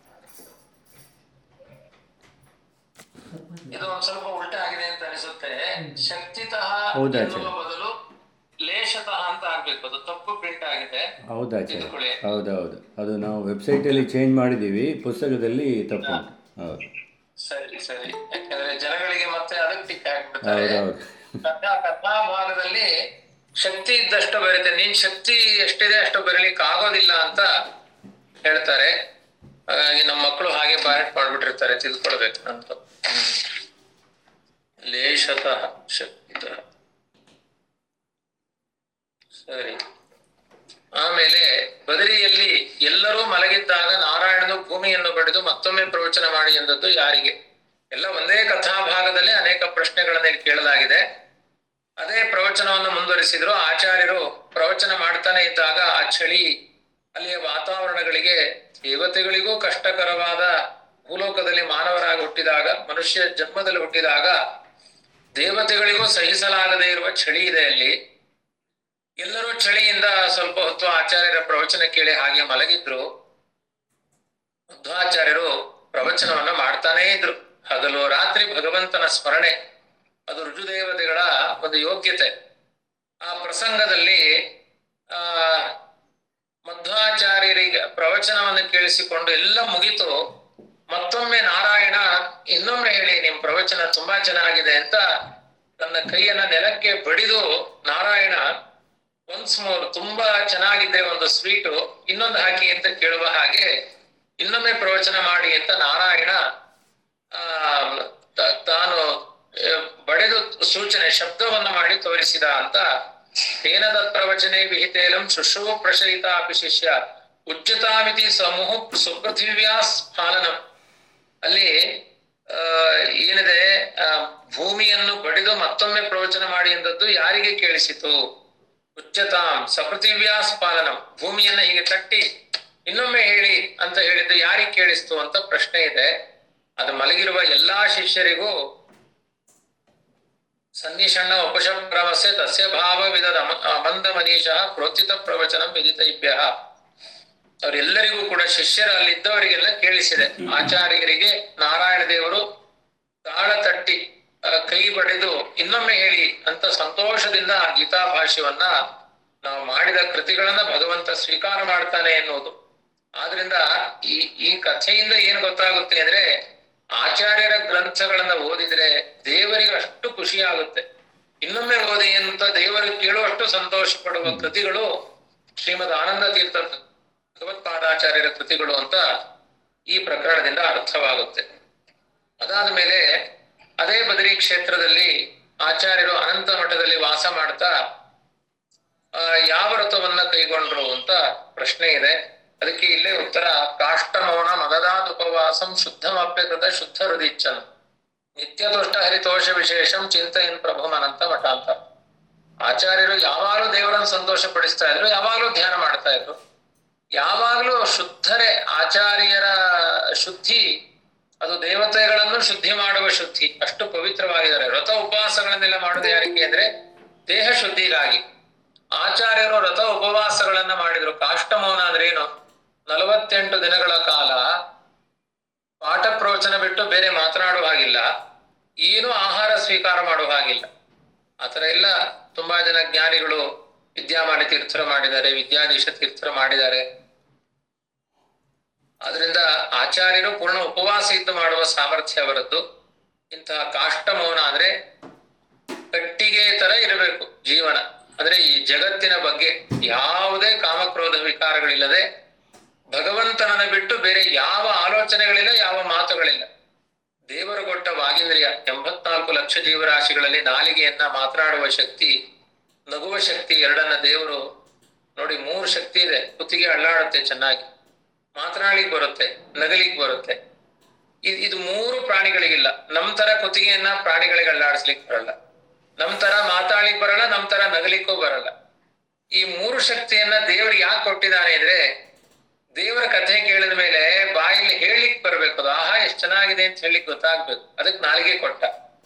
ಇದು ಒಂದ್ ಸ್ವಲ್ಪ ಉಲ್ಟಾ ಆಗಿದೆ ಅಂತ ಅನಿಸುತ್ತೆ ಶಕ್ತಿತಃ ಹೌದಾ ಎನ್ನುವ ಆಚಾರ್ಯ? ಬದಲು ಲೇಷತಃ ಅಂತ ಆಗ್ಬೇಕು ಅದು ತಪ್ಪು ಪ್ರಿಂಟ್ ಆಗಿದೆ ಹೌದಾ ತಿದ್ದುಕೊಳ್ಳಿ. ಆಚಾರ್ಯ ಹೌದೌದು ಅದು ನಾವು ವೆಬ್ಸೈಟಲ್ಲಿ ಚೇಂಜ್ ಮಾಡಿದ್ದೀವಿ ಪುಸ್ತಕದಲ್ಲಿ ತಪ್ಪು ಉಂಟು ಹೌದು ಸರಿ ಸರಿ ಯಾಕಂದ್ರೆ ಜನಗಳಿಗೆ ಮತ್ತೆ ಅದಕ್ಕೆ ಟಿಕ್ ಹಾಕ್ಬಿಡ್ತಾರೆ ಹೌದೌದು ಕಥಾ ಕಥಾ ಭಾಗದಲ್ಲಿ ಶಕ್ತಿ ಇದ್ದಷ್ಟು ಬರೀತೆ ನೀನ್ ಶಕ್ತಿ ಎಷ್ಟಿದೆ ಅಷ್ಟು ಬರೀಲಿಕ್ಕೆ ಆಗೋದಿಲ್ಲ ಅಂತ ಹೇಳ್ತಾರೆ ಹಾಗಾಗಿ ನಮ್ಮ ಮಕ್ಕಳು ಹಾಗೆ ಬಾಯಟ್ ಮಾಡ್ಬಿಟ್ಟಿರ್ತಾರೆ ತಿಳ್ಕೊಳ್ಬೇಕು ಅಂತ ಲೇಷತಃ ಶಕ್ತಿತಃ ಸರಿ ಆಮೇಲೆ ಬದರಿಯಲ್ಲಿ ಎಲ್ಲರೂ ಮಲಗಿದ್ದಾಗ ನಾರಾಯಣನು ಭೂಮಿಯನ್ನು ಬಡಿದು ಮತ್ತೊಮ್ಮೆ ಪ್ರವಚನ ಮಾಡಿ ಎಂದದ್ದು ಯಾರಿಗೆ ಎಲ್ಲ ಒಂದೇ ಕಥಾಭಾಗದಲ್ಲಿ ಅನೇಕ ಪ್ರಶ್ನೆಗಳನ್ನ ಇಲ್ಲಿ ಕೇಳಲಾಗಿದೆ ಅದೇ ಪ್ರವಚನವನ್ನು ಮುಂದುವರಿಸಿದ್ರು ಆಚಾರ್ಯರು ಪ್ರವಚನ ಮಾಡ್ತಾನೆ ಇದ್ದಾಗ ಆ ಚಳಿ ಅಲ್ಲಿಯ ವಾತಾವರಣಗಳಿಗೆ ದೇವತೆಗಳಿಗೂ ಕಷ್ಟಕರವಾದ ಭೂಲೋಕದಲ್ಲಿ ಮಾನವರಾಗಿ ಹುಟ್ಟಿದಾಗ ಮನುಷ್ಯ ಜನ್ಮದಲ್ಲಿ ಹುಟ್ಟಿದಾಗ ದೇವತೆಗಳಿಗೂ ಸಹಿಸಲಾಗದೇ ಇರುವ ಚಳಿ ಇದೆ ಅಲ್ಲಿ ಎಲ್ಲರೂ ಚಳಿಯಿಂದ ಸ್ವಲ್ಪ ಹೊತ್ತು ಆಚಾರ್ಯರ ಪ್ರವಚನ ಕೇಳಿ ಹಾಗೆ ಮಲಗಿದ್ರು ಮಧ್ವಾಚಾರ್ಯರು ಪ್ರವಚನವನ್ನ ಮಾಡ್ತಾನೇ ಇದ್ರು ಹಗಲು ರಾತ್ರಿ ಭಗವಂತನ ಸ್ಮರಣೆ ಅದು ರುಜುದೇವತೆಗಳ ಒಂದು ಯೋಗ್ಯತೆ ಆ ಪ್ರಸಂಗದಲ್ಲಿ ಆ ಮಧ್ವಾಚಾರ್ಯರಿಗೆ ಪ್ರವಚನವನ್ನು ಕೇಳಿಸಿಕೊಂಡು ಎಲ್ಲ ಮುಗಿತು ಮತ್ತೊಮ್ಮೆ ನಾರಾಯಣ ಇನ್ನೊಮ್ಮೆ ಹೇಳಿ ನಿಮ್ ಪ್ರವಚನ ತುಂಬಾ ಚೆನ್ನಾಗಿದೆ ಅಂತ ತನ್ನ ಕೈಯನ್ನ ನೆಲಕ್ಕೆ ಬಡಿದು ನಾರಾಯಣ ಒನ್ಸ್ ಮೋರ್ ತುಂಬಾ ಚೆನ್ನಾಗಿದೆ ಒಂದು ಸ್ವೀಟು ಇನ್ನೊಂದು ಹಾಕಿ ಅಂತ ಕೇಳುವ ಹಾಗೆ ಇನ್ನೊಮ್ಮೆ ಪ್ರವಚನ ಮಾಡಿ ಅಂತ ನಾರಾಯಣ ಆ ತ- ತಾನು ಆ, ಬಡೆದು ಸೂಚನೆ ಶಬ್ದವನ್ನ ಮಾಡಿ ತೋರಿಸಿದ ಅಂತ ತೇನ ತತ್ಪ್ರವಚನೆ ವಿಹಿತೇಲಂ ಶುಶ್ರೂಷ ಪ್ರಶಯಿತ ಅಪಿ ಶಿಷ್ಯ ಉಚ್ಯತಾಮಿತಿ ಸಮೂಹ ಸುಪೃಥಿವ್ಯಾ ಸ್ಫಾಲನಂ ಅಲ್ಲಿ ಆ ಏನಿದೆ ಆ, ಭೂಮಿಯನ್ನು ಬಡಿದು ಮತ್ತೊಮ್ಮೆ ಪ್ರವಚನ ಮಾಡಿ ಎಂದದ್ದು ಯಾರಿಗೆ ಕೇಳಿಸಿತು ಉಚ್ಚತಾಂ ಸಪೃಥಿವ್ಯಾ ಸ್ಫಾಲನಂ ಭೂಮಿಯನ್ನ ಹೀಗೆ ತಟ್ಟಿ ಇನ್ನೊಮ್ಮೆ ಹೇಳಿ ಅಂತ ಹೇಳಿದ್ದು ಯಾರಿಗೆ ಕೇಳಿಸ್ತು ಅಂತ ಪ್ರಶ್ನೆ ಇದೆ ಅದು ಮಲಗಿರುವ ಎಲ್ಲಾ ಶಿಷ್ಯರಿಗೂ ಸನ್ನಿಷಣ್ಣ ಉಪಶಪ್ರಮಸ್ಯ ತಸ್ಯ ಭಾವ ವಿಧದ ಅಮಂದ ಮನೀಷಃ ಪ್ರೋಚಿತ ಪ್ರವಚನ ವಿದಿತೈಭ್ಯ ಅವರೆಲ್ಲರಿಗೂ ಕೂಡ ಶಿಷ್ಯರ ಅಲ್ಲಿದ್ದವರಿಗೆಲ್ಲ ಕೇಳಿಸಿದೆ ಆಚಾರ್ಯರಿಗೆ ನಾರಾಯಣ ದೇವರು ತಾಳ ತಟ್ಟಿ ಆ, ಕೈ ಬಡಿದು ಇನ್ನೊಮ್ಮೆ ಹೇಳಿ ಅಂತ ಸಂತೋಷದಿಂದ ಆ ಗೀತಾ ಭಾಷ್ಯವನ್ನ ನಾವು ಮಾಡಿದ ಕೃತಿಗಳನ್ನ ಭಗವಂತ ಸ್ವೀಕಾರ ಮಾಡ್ತಾನೆ ಎನ್ನುವುದು ಆದ್ರಿಂದ ಈ ಈ ಕಥೆಯಿಂದ ಏನು ಗೊತ್ತಾಗುತ್ತೆ ಅಂದ್ರೆ ಆಚಾರ್ಯರ ಗ್ರಂಥಗಳನ್ನ ಓದಿದ್ರೆ ದೇವರಿಗೆ ಅಷ್ಟು ಖುಷಿ ಆಗುತ್ತೆ ಇನ್ನೊಮ್ಮೆ ಓದಿ ಅಂತ ದೇವರು ಕೇಳುವಷ್ಟು ಸಂತೋಷ ಪಡುವ ಕೃತಿಗಳು ಶ್ರೀಮದ್ ಆನಂದ ತೀರ್ಥ ಭಗವತ್ಪಾದಾಚಾರ್ಯರ ಕೃತಿಗಳು ಅಂತ ಈ ಪ್ರಕರಣದಿಂದ ಅರ್ಥವಾಗುತ್ತೆ ಅದಾದ ಮೇಲೆ ಅದೇ ಬದರಿ ಕ್ಷೇತ್ರದಲ್ಲಿ ಆಚಾರ್ಯರು ಅನಂತ ಮಠದಲ್ಲಿ ವಾಸ ಮಾಡ್ತಾ ಆ, ಯಾವ ವ್ರತವನ್ನ ಕೈಗೊಂಡ್ರು ಅಂತ ಪ್ರಶ್ನೆ ಇದೆ ಅದಕ್ಕೆ ಇಲ್ಲೇ ಉತ್ತರ ಕಾಷ್ಟಮೌನ ಮಗದಾದ್ ಉಪವಾಸಂ ಶುದ್ಧಮಪ್ಯಕೃತ ಶುದ್ಧ ಹೃದಿಚ್ಛನ್ ನಿತ್ಯ ತುಷ್ಟ ಹರಿತೋಷ ವಿಶೇಷಂ ಚಿಂತೆಯನ್ ಪ್ರಭು ಅನಂತ ಮಠ ಅಂತ ಆಚಾರ್ಯರು ಯಾವಾಗಲೂ ದೇವರನ್ನು ಸಂತೋಷ ಪಡಿಸ್ತಾ ಇದ್ರು ಯಾವಾಗಲೂ ಧ್ಯಾನ ಮಾಡ್ತಾ ಇದ್ರು ಯಾವಾಗಲೂ ಶುದ್ಧರೇ ಆಚಾರ್ಯರ ಶುದ್ಧಿ ಅದು ದೇವತೆಗಳನ್ನು ಶುದ್ಧಿ ಮಾಡುವ ಶುದ್ಧಿ ಅಷ್ಟು ಪವಿತ್ರವಾಗಿದ್ದಾರೆ ವ್ರತ ಉಪವಾಸಗಳನ್ನೆಲ್ಲ ಮಾಡೋದು ಯಾರಿಗೆ ಅಂದ್ರೆ ದೇಹ ಶುದ್ಧಿಗಾಗಿ ಆಚಾರ್ಯರು ವ್ರತ ಉಪವಾಸಗಳನ್ನ ಮಾಡಿದ್ರು ಕಾಷ್ಟಮೌನ ಅಂದ್ರೆ ಏನು ನಲವತ್ತೆಂಟು ದಿನಗಳ ಕಾಲ ಪಾಠ ಪ್ರವಚನ ಬಿಟ್ಟು ಬೇರೆ ಮಾತನಾಡುವ ಹಾಗಿಲ್ಲ ಏನು ಆಹಾರ ಸ್ವೀಕಾರ ಮಾಡುವ ಹಾಗಿಲ್ಲ ಆತರ ಎಲ್ಲ ತುಂಬಾ ಜನ ಜ್ಞಾನಿಗಳು ವಿದ್ಯಾಮಾನ ತೀರ್ಥರು ಮಾಡಿದ್ದಾರೆ ವಿದ್ಯಾಧೀಶ ತೀರ್ಥರು ಮಾಡಿದ್ದಾರೆ ಆದ್ರಿಂದ ಆಚಾರ್ಯರು ಪೂರ್ಣ ಉಪವಾಸ ಇದ್ದು ಮಾಡುವ ಸಾಮರ್ಥ್ಯ ಅವರದ್ದು ಇಂತಹ ಕಾಷ್ಟ ಮೌನ ಅಂದ್ರೆ ಕಟ್ಟಿಗೆ ತರ ಇರಬೇಕು ಜೀವನ ಅಂದ್ರೆ ಈ ಜಗತ್ತಿನ ಬಗ್ಗೆ ಯಾವುದೇ ಕಾಮಕ್ರೋಧ ವಿಕಾರಗಳಿಲ್ಲದೆ ಭಗವಂತನನ್ನ ಬಿಟ್ಟು ಬೇರೆ ಯಾವ ಆಲೋಚನೆಗಳಿಲ್ಲ ಯಾವ ಮಾತುಗಳಿಲ್ಲ ದೇವರು ಕೊಟ್ಟ ವಾಗೀಂದ್ರಿಯ ಎಂಬತ್ನಾಲ್ಕು ಲಕ್ಷ ಜೀವರಾಶಿಗಳಲ್ಲಿ ನಾಲಿಗೆಯನ್ನ ಮಾತನಾಡುವ ಶಕ್ತಿ ನಗುವ ಶಕ್ತಿ ಎರಡನ್ನ ದೇವರು ನೋಡಿ ಮೂರು ಶಕ್ತಿ ಇದೆ ಕುತ್ತಿಗೆ ಅಳ್ಳಾಡುತ್ತೆ ಚೆನ್ನಾಗಿ ಮಾತನಾಡ್ಲಿಕ್ಕೆ ಬರುತ್ತೆ ನಗಲಿಕ್ಕೆ ಬರುತ್ತೆ ಇ- ಇದು ಮೂರು ಪ್ರಾಣಿಗಳಿಗಿಲ್ಲ ನಮ್ ತರ ಕುತ್ತಿಗೆಯನ್ನ ಪ್ರಾಣಿಗಳಿಗೆ ಅಳ್ಳಾಡಿಸ್ಲಿಕ್ಕೆ ಬರಲ್ಲ ನಮ್ ತರ ಮಾತಾಡ್ಲಿಕ್ಕೆ ಬರಲ್ಲ ನಮ್ ತರ ನಗಲಿಕ್ಕೂ ಬರಲ್ಲ ಈ ಮೂರು ಶಕ್ತಿಯನ್ನ ದೇವರು ಯಾಕೆ ಕೊಟ್ಟಿದ್ದಾನೆ ಅಂದ್ರೆ ದೇವರ ಕಥೆ ಕೇಳಿದ ಮೇಲೆ ಬಾಯಲ್ಲಿ ಹೇಳಲಿಕ್ಕೆ ಬರ್ಬೇಕು ಅದು ಆಹಾ ಎಷ್ಟ್ ಚೆನ್ನಾಗಿದೆ ಅಂತ ಹೇಳಿಕ್ ಗೊತ್ತಾಗ್ಬೇಕು ಅದಕ್ಕೆ ನಾಲಿಗೆ ಕೊಟ್ಟ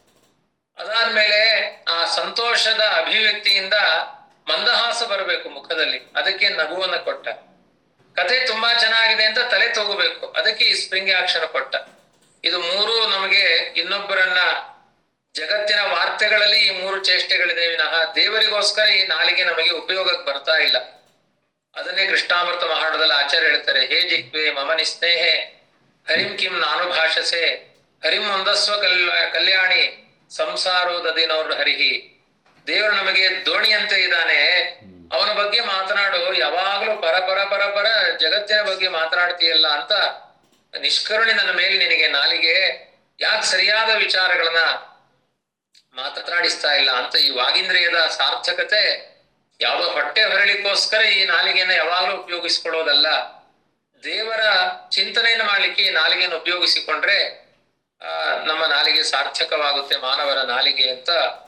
ಅದಾದ್ಮೇಲೆ ಆ ಸಂತೋಷದ ಅಭಿವ್ಯಕ್ತಿಯಿಂದ ಮಂದಹಾಸ ಬರಬೇಕು ಮುಖದಲ್ಲಿ ಅದಕ್ಕೆ ನಗುವನ್ನ ಕೊಟ್ಟ ಕಥೆ ತುಂಬಾ ಚೆನ್ನಾಗಿದೆ ಅಂತ ತಲೆ ತಗೋಬೇಕು ಅದಕ್ಕೆ ಈ ಸ್ಪ್ರಿಂಗ್ ಆಕ್ಷನ್ ಕೊಟ್ಟ ಇದು ಮೂರು ನಮಗೆ ಇನ್ನೊಬ್ಬರನ್ನ ಜಗತ್ತಿನ ವಾರ್ತೆಗಳಲ್ಲಿ ಈ ಮೂರು ಚೇಷ್ಟೆಗಳಿದೆ ವಿನಃ ದೇವರಿಗೋಸ್ಕರ ಈ ನಾಲಿಗೆ ನಮಗೆ ಉಪಯೋಗಕ್ಕೆ ಬರ್ತಾ ಇಲ್ಲ ಅದನ್ನೇ ಕೃಷ್ಣಾಮೃತ ಮಹಾಣದಲ್ಲಿ ಆಚಾರ್ಯ ಹೇಳ್ತಾರೆ ಹೇ ಜಿಕ್ವೆ ಮಮ ನಿಸ್ನೇಹೆ ಹರಿಂ ಕಿಂ ನಾನು ಭಾಷಸೆ ಹರಿಂ ಒಂದಸ್ವ ಕಲ್ಯ ಕಲ್ಯಾಣಿ ಸಂಸಾರೋದದಿನವ್ರ ಹರಿಹಿ ದೇವರು ನಮಗೆ ದೋಣಿಯಂತೆ ಇದ್ದಾನೆ ಅವನ ಬಗ್ಗೆ ಮಾತನಾಡು ಯಾವಾಗ್ಲೂ ಪರ ಪರ ಪರ ಪರ ಜಗತ್ತಿನ ಬಗ್ಗೆ ಮಾತನಾಡ್ತೀಯಲ್ಲ ಅಂತ ನಿಷ್ಕರುಣಿ ನನ್ನ ಮೇಲೆ ನಿನಗೆ ನಾಲಿಗೆ ಯಾಕೆ ಸರಿಯಾದ ವಿಚಾರಗಳನ್ನ ಮಾತನಾಡಿಸ್ತಾ ಇಲ್ಲ ಅಂತ ಈ ವಾಗೀಂದ್ರಿಯದ ಸಾರ್ಥಕತೆ ಯಾವುದೋ ಹೊಟ್ಟೆ ಹೊರಳಿಕ್ಕೋಸ್ಕರ ಈ ನಾಲಿಗೆಯನ್ನು ಯಾವಾಗಲೂ ಉಪಯೋಗಿಸಿಕೊಳ್ಳೋದಲ್ಲ ದೇವರ ಚಿಂತನೆಯನ್ನು ಮಾಡ್ಲಿಕ್ಕೆ ಈ ನಾಲಿಗೆಯನ್ನು ಉಪಯೋಗಿಸಿಕೊಂಡ್ರೆ ಆ ನಮ್ಮ ನಾಲಿಗೆ ಸಾರ್ಥಕವಾಗುತ್ತೆ ಮಾನವರ ನಾಲಿಗೆ ಅಂತ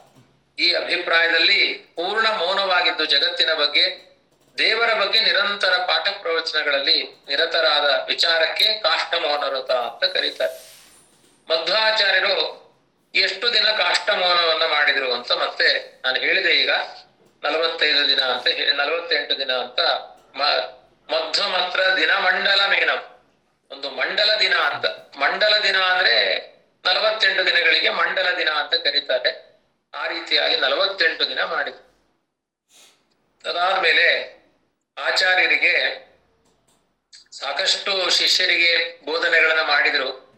ಈ ಅಭಿಪ್ರಾಯದಲ್ಲಿ ಪೂರ್ಣ ಮೌನವಾಗಿದ್ದು ಜಗತ್ತಿನ ಬಗ್ಗೆ ದೇವರ ಬಗ್ಗೆ ನಿರಂತರ ಪಾಠ ಪ್ರವಚನಗಳಲ್ಲಿ ನಿರತರಾದ ವಿಚಾರಕ್ಕೆ ಕಾಷ್ಟ ಮೌನ ವ್ರತ ಅಂತ ಕರೀತಾರೆ ಮಧ್ವಾಚಾರ್ಯರು ಎಷ್ಟು ದಿನ ಕಾಷ್ಟ ಮೌನವನ್ನ ಮಾಡಿದ್ರು ಅಂತ ಮತ್ತೆ ನಾನು ಹೇಳಿದೆ ಈಗ ನಲವತ್ತೈದು ದಿನ ಅಂತ ಹೇಳಿ ನಲವತ್ತೆಂಟು ದಿನ ಅಂತ ಮ- ಮಧ್ವ ಮಾತ್ರ ದಿನ ಮಂಡಲ ಮೇನಂ ಒಂದು ಮಂಡಲ ದಿನ ಅಂತ ಮಂಡಲ ದಿನ ಅಂದ್ರೆ ನಲವತ್ತೆಂಟು ದಿನಗಳಿಗೆ ಮಂಡಲ ದಿನ ಅಂತ ಕರೀತಾರೆ ಆ ರೀತಿಯಾಗಿ ನಲವತ್ತೆಂಟು ದಿನ ಮಾಡಿದ್ರು ಅದಾದ್ಮೇಲೆ ಆಚಾರ್ಯರಿಗೆ ಸಾಕಷ್ಟು ಶಿಷ್ಯರಿಗೆ ಬೋಧನೆಗಳನ್ನ ಮಾಡಿದ್ರು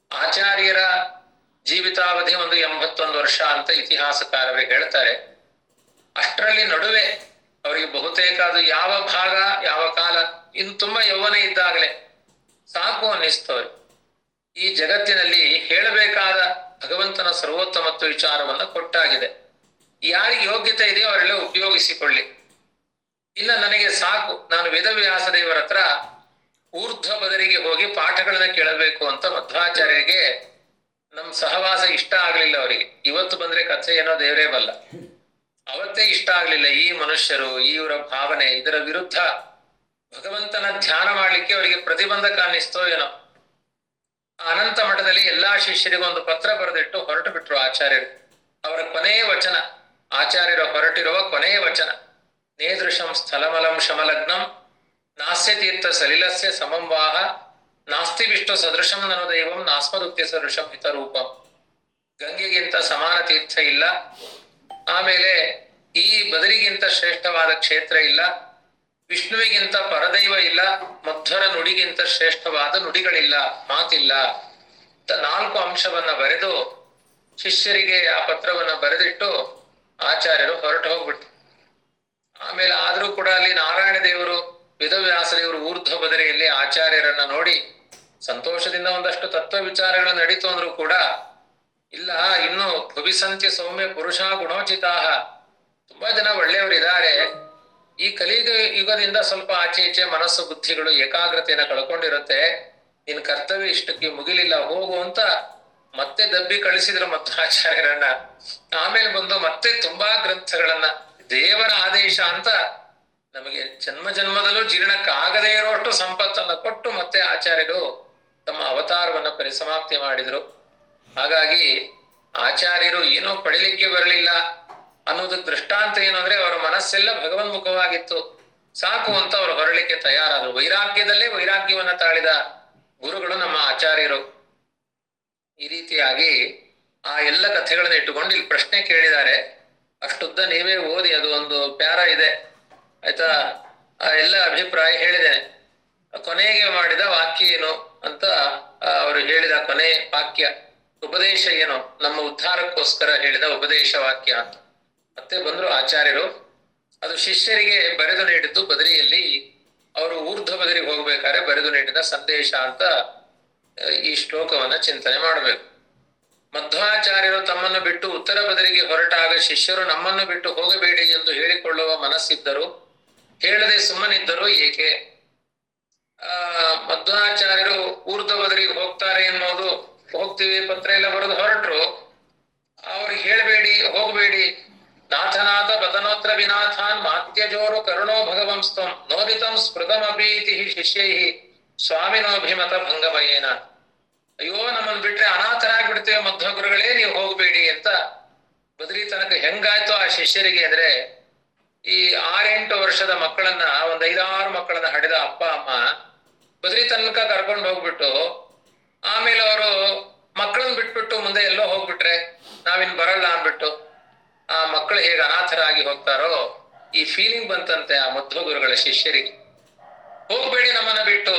ಆಚಾರ್ಯರ ಜೀವಿತಾವಧಿ ಒಂದು ಎಂಬತ್ತೊಂದು ವರ್ಷ ಅಂತ ಇತಿಹಾಸಕಾರರು ಹೇಳ್ತಾರೆ ಅಷ್ಟರಲ್ಲಿ ನಡುವೆ ಅವರಿಗೆ ಬಹುತೇಕ ಅದು ಯಾವ ಭಾಗ ಯಾವ ಕಾಲ ಇನ್ನು ತುಂಬಾ ಯೌವನ ಇದ್ದಾಗಲೇ ಸಾಕು ಅನ್ನಿಸ್ತವ್ರೆ ಈ ಜಗತ್ತಿನಲ್ಲಿ ಹೇಳಬೇಕಾದ ಭಗವಂತನ ಸರ್ವೋತ್ತಮತ್ವ ವಿಚಾರವನ್ನ ಕೊಟ್ಟಾಗಿದೆ ಯಾರಿಗೆ ಯೋಗ್ಯತೆ ಇದೆಯೋ ಅವರೆಲ್ಲ ಉಪಯೋಗಿಸಿಕೊಳ್ಳಿ ಇನ್ನ ನನಗೆ ಸಾಕು ನಾನು ವೇದವ್ಯಾಸ ದೇವರ ಹತ್ರ ಊರ್ಧ್ವ ಬದರಿಗೆ ಹೋಗಿ ಪಾಠಗಳನ್ನ ಕೇಳಬೇಕು ಅಂತ ಮಧ್ವಾಚಾರ್ಯರಿಗೆ ನಮ್ ಸಹವಾಸ ಇಷ್ಟ ಆಗ್ಲಿಲ್ಲ ಅವರಿಗೆ ಇವತ್ತು ಬಂದ್ರೆ ಕಥೆ ಏನೋ ದೇವರೇ ಬಲ್ಲ ಅವತ್ತೇ ಇಷ್ಟ ಆಗ್ಲಿಲ್ಲ ಈ ಮನುಷ್ಯರು ಇವರ ಭಾವನೆ ಇದರ ವಿರುದ್ಧ ಭಗವಂತನ ಧ್ಯಾನ ಮಾಡ್ಲಿಕ್ಕೆ ಅವರಿಗೆ ಪ್ರತಿಬಂಧಕ ಅನ್ನಿಸ್ತೋ ಏನೋ ಆ ಅನಂತ ಮಠದಲ್ಲಿ ಎಲ್ಲಾ ಶಿಷ್ಯರಿಗೂ ಒಂದು ಪತ್ರ ಬರೆದಿಟ್ಟು ಹೊರಟು ಬಿಟ್ರು ಆಚಾರ್ಯರು ಅವರ ಕೊನೆಯ ವಚನ ಆಚಾರ್ಯರು ಹೊರಟಿರುವ ಕೊನೆಯ ವಚನ ನೇದೃಶಂ ಸ್ಥಳಮಲಂ ಶಮಲಗ್ನಂ ನಾಸ್ಯ ತೀರ್ಥ ಸಲಿಲಸ್ಯ ಸಮಂ ವಾಹ ನಾಸ್ತಿ ವಿಷ್ಣು ಸದೃಶಂ ನನು ದೈವಂ ನಾಸ್ಮದುಕ್ತಿ ಸದೃಶಂ ಹಿತರೂಪಂ ಗಂಗೆಗಿಂತ ಸಮಾನ ತೀರ್ಥ ಇಲ್ಲ ಆಮೇಲೆ ಈ ಬದರಿಗಿಂತ ಶ್ರೇಷ್ಠವಾದ ಕ್ಷೇತ್ರ ಇಲ್ಲ ವಿಷ್ಣುವಿಗಿಂತ ಪರದೈವ ಇಲ್ಲ ಮಧ್ವರ ನುಡಿಗಿಂತ ಶ್ರೇಷ್ಠವಾದ ನುಡಿಗಳಿಲ್ಲ ಮಾತಿಲ್ಲ ಅಂತ ನಾಲ್ಕು ಅಂಶವನ್ನ ಬರೆದು ಶಿಷ್ಯರಿಗೆ ಆ ಪತ್ರವನ್ನ ಬರೆದಿಟ್ಟು ಆಚಾರ್ಯರು ಹೊರಟು ಹೋಗ್ಬಿಟ್ರು ಆಮೇಲೆ ಆದ್ರೂ ಕೂಡ ಅಲ್ಲಿ ನಾರಾಯಣ ದೇವರು ವೇದವ್ಯಾಸ ದೇವರು ಊರ್ಧ್ವ ಬದರಿಯಲ್ಲಿ ಆಚಾರ್ಯರನ್ನ ನೋಡಿ ಸಂತೋಷದಿಂದ ಒಂದಷ್ಟು ತತ್ವ ವಿಚಾರಗಳು ನಡೀತು ಅಂದ್ರೂ ಕೂಡ ಇಲ್ಲ ಇನ್ನು ಭವಿಸಂತ್ಯ ಸೌಮ್ಯ ಪುರುಷ ಗುಣೋಚಿತಾಹ ತುಂಬಾ ಜನ ಒಳ್ಳೆಯವರಿದ್ದಾರೆ ಈ ಕಲಿಯುಗ ಯುಗದಿಂದ ಸ್ವಲ್ಪ ಆಚೆ ಈಚೆ ಮನಸ್ಸು ಬುದ್ಧಿಗಳು ಏಕಾಗ್ರತೆಯನ್ನ ಕಳ್ಕೊಂಡಿರುತ್ತೆ ನಿನ್ ಕರ್ತವ್ಯ ಇಷ್ಟಕ್ಕೆ ಮುಗಿಲಿಲ್ಲ ಹೋಗು ಅಂತ ಮತ್ತೆ ದಬ್ಬಿ ಕಳಿಸಿದ್ರು ಮಧ್ವಾಚಾರ್ಯರನ್ನ ಆಮೇಲೆ ಬಂದು ಮತ್ತೆ ತುಂಬಾ ಗ್ರಂಥಗಳನ್ನ ದೇವರ ಆದೇಶ ಅಂತ ನಮಗೆ ಜನ್ಮ ಜನ್ಮದಲ್ಲೂ ಜೀರ್ಣಕ್ಕಾಗದೇ ಇರುವಷ್ಟು ಸಂಪತ್ತನ್ನ ಕೊಟ್ಟು ಮತ್ತೆ ಆಚಾರ್ಯರು ತಮ್ಮ ಅವತಾರವನ್ನ ಪರಿಸಮಾಪ್ತಿ ಮಾಡಿದ್ರು ಹಾಗಾಗಿ ಆಚಾರ್ಯರು ಏನೋ ಪಡಿಲಿಕ್ಕೆ ಬರಲಿಲ್ಲ ಅನ್ನೋದಕ್ಕೆ ದೃಷ್ಟಾಂತ ಏನು ಅಂದ್ರೆ ಅವರ ಮನಸ್ಸೆಲ್ಲ ಭಗವನ್ಮುಖವಾಗಿತ್ತು ಸಾಕು ಅಂತ ಅವರು ಹೊರಳಿಕ್ಕೆ ತಯಾರಾದರು ವೈರಾಗ್ಯದಲ್ಲೇ ವೈರಾಗ್ಯವನ್ನ ತಾಳಿದ ಗುರುಗಳು ನಮ್ಮ ಆಚಾರ್ಯರು ಈ ರೀತಿಯಾಗಿ ಆ ಎಲ್ಲ ಕಥೆಗಳನ್ನ ಇಟ್ಟುಕೊಂಡು ಇಲ್ಲಿ ಪ್ರಶ್ನೆ ಕೇಳಿದ್ದಾರೆ ಅಷ್ಟುದ್ದ ನೀವೇ ಓದಿ ಅದು ಒಂದು ಪ್ಯಾರ ಇದೆ ಆಯ್ತಾ ಆ ಎಲ್ಲ ಅಭಿಪ್ರಾಯ ಹೇಳಿದ್ದೇನೆ ಕೊನೆಗೆ ಮಾಡಿದ ವಾಕ್ಯ ಏನು ಅಂತ ಆ, ಅವರು ಹೇಳಿದ ಕೊನೆ ವಾಕ್ಯ ಉಪದೇಶ ಏನು ನಮ್ಮ ಉದ್ಧಾರಕ್ಕೋಸ್ಕರ ಹೇಳಿದ ಉಪದೇಶ ವಾಕ್ಯ ಅಂತ ಮತ್ತೆ ಬಂದ್ರು ಆಚಾರ್ಯರು ಅದು ಶಿಷ್ಯರಿಗೆ ಬರೆದು ನೀಡಿದ್ದು ಬದರಿಯಲ್ಲಿ ಅವರು ಊರ್ಧ್ವ ಬದರಿಗೆ ಹೋಗ್ಬೇಕಾದ್ರೆ ಬರೆದು ನೀಡಿದ ಸಂದೇಶ ಅಂತ ಆ, ಈ ಶ್ಲೋಕವನ್ನ ಚಿಂತನೆ ಮಾಡಬೇಕು ಮಧ್ವಾಚಾರ್ಯರು ತಮ್ಮನ್ನು ಬಿಟ್ಟು ಉತ್ತರ ಬದರಿಗೆ ಹೊರಟಾಗ ಶಿಷ್ಯರು ನಮ್ಮನ್ನು ಬಿಟ್ಟು ಹೋಗಬೇಡಿ ಎಂದು ಹೇಳಿಕೊಳ್ಳುವ ಮನಸ್ಸಿದ್ದರು ಹೇಳದೆ ಸುಮ್ಮನಿದ್ದರು ಏಕೆ ಆ ಮಧ್ವಾಚಾರ್ಯರು ಊರ್ಧ್ವ ಬದರಿಗೆ ಹೋಗ್ತಾರೆ ಎನ್ನುವುದು ಹೋಗ್ತೀವಿ ಪತ್ರ ಎಲ್ಲ ಬರೆದು ಹೊರಟ್ರು ಅವ್ರಿಗೆ ಹೇಳಬೇಡಿ ಹೋಗಬೇಡಿ ನಾಥನಾಥ ಬದನೋತ್ರ ವಿನಾಥಾನ್ ಮಾತ್ಯಜೋರು ಕರುಣೋ ಭಗವಂಸ್ತಂ ನೋದಿತಂ ಸ್ಮೃತಮಭೀತಿ ಶಿಷ್ಯೈ ಸ್ವಾಮಿನೋಭಿಮತ ಭಂಗಮಯೇನ ಅಯ್ಯೋ ನಮ್ಮನ್ನು ಬಿಟ್ರೆ ಅನಾಥರಾಗಿ ಬಿಡ್ತೇವೆ ಮಧ್ವ ಗುರುಗಳೇ ನೀವು ಹೋಗಬೇಡಿ ಅಂತ ಬದ್ರಿ ತನಕ ಹೆಂಗಾಯ್ತು ಆ ಶಿಷ್ಯರಿಗೆ ಅಂದ್ರೆ ಈ ಆರೆಂಟು ವರ್ಷದ ಮಕ್ಕಳನ್ನ ಒಂದ್ ಐದಾರು ಮಕ್ಕಳನ್ನ ಹಡೆದ ಅಪ್ಪ ಅಮ್ಮ ಬದ್ರಿ ತನಕ ಕರ್ಕೊಂಡು ಹೋಗ್ಬಿಟ್ಟು ಆಮೇಲೆ ಅವರು ಮಕ್ಕಳನ್ನ ಬಿಟ್ಬಿಟ್ಟು ಮುಂದೆ ಎಲ್ಲೋ ಹೋಗ್ಬಿಟ್ರೆ ನಾವಿನ್ ಬರಲ್ಲ ಅನ್ಬಿಟ್ಟು ಆ ಮಕ್ಕಳು ಹೇಗೆ ಅನಾಥರಾಗಿ ಹೋಗ್ತಾರೋ ಈ ಫೀಲಿಂಗ್ ಬಂತಂತೆ ಆ ಮಧ್ವ ಗುರುಗಳ ಶಿಷ್ಯರಿಗೆ ಹೋಗ್ಬೇಡಿ ನಮ್ಮನ್ನ ಬಿಟ್ಟು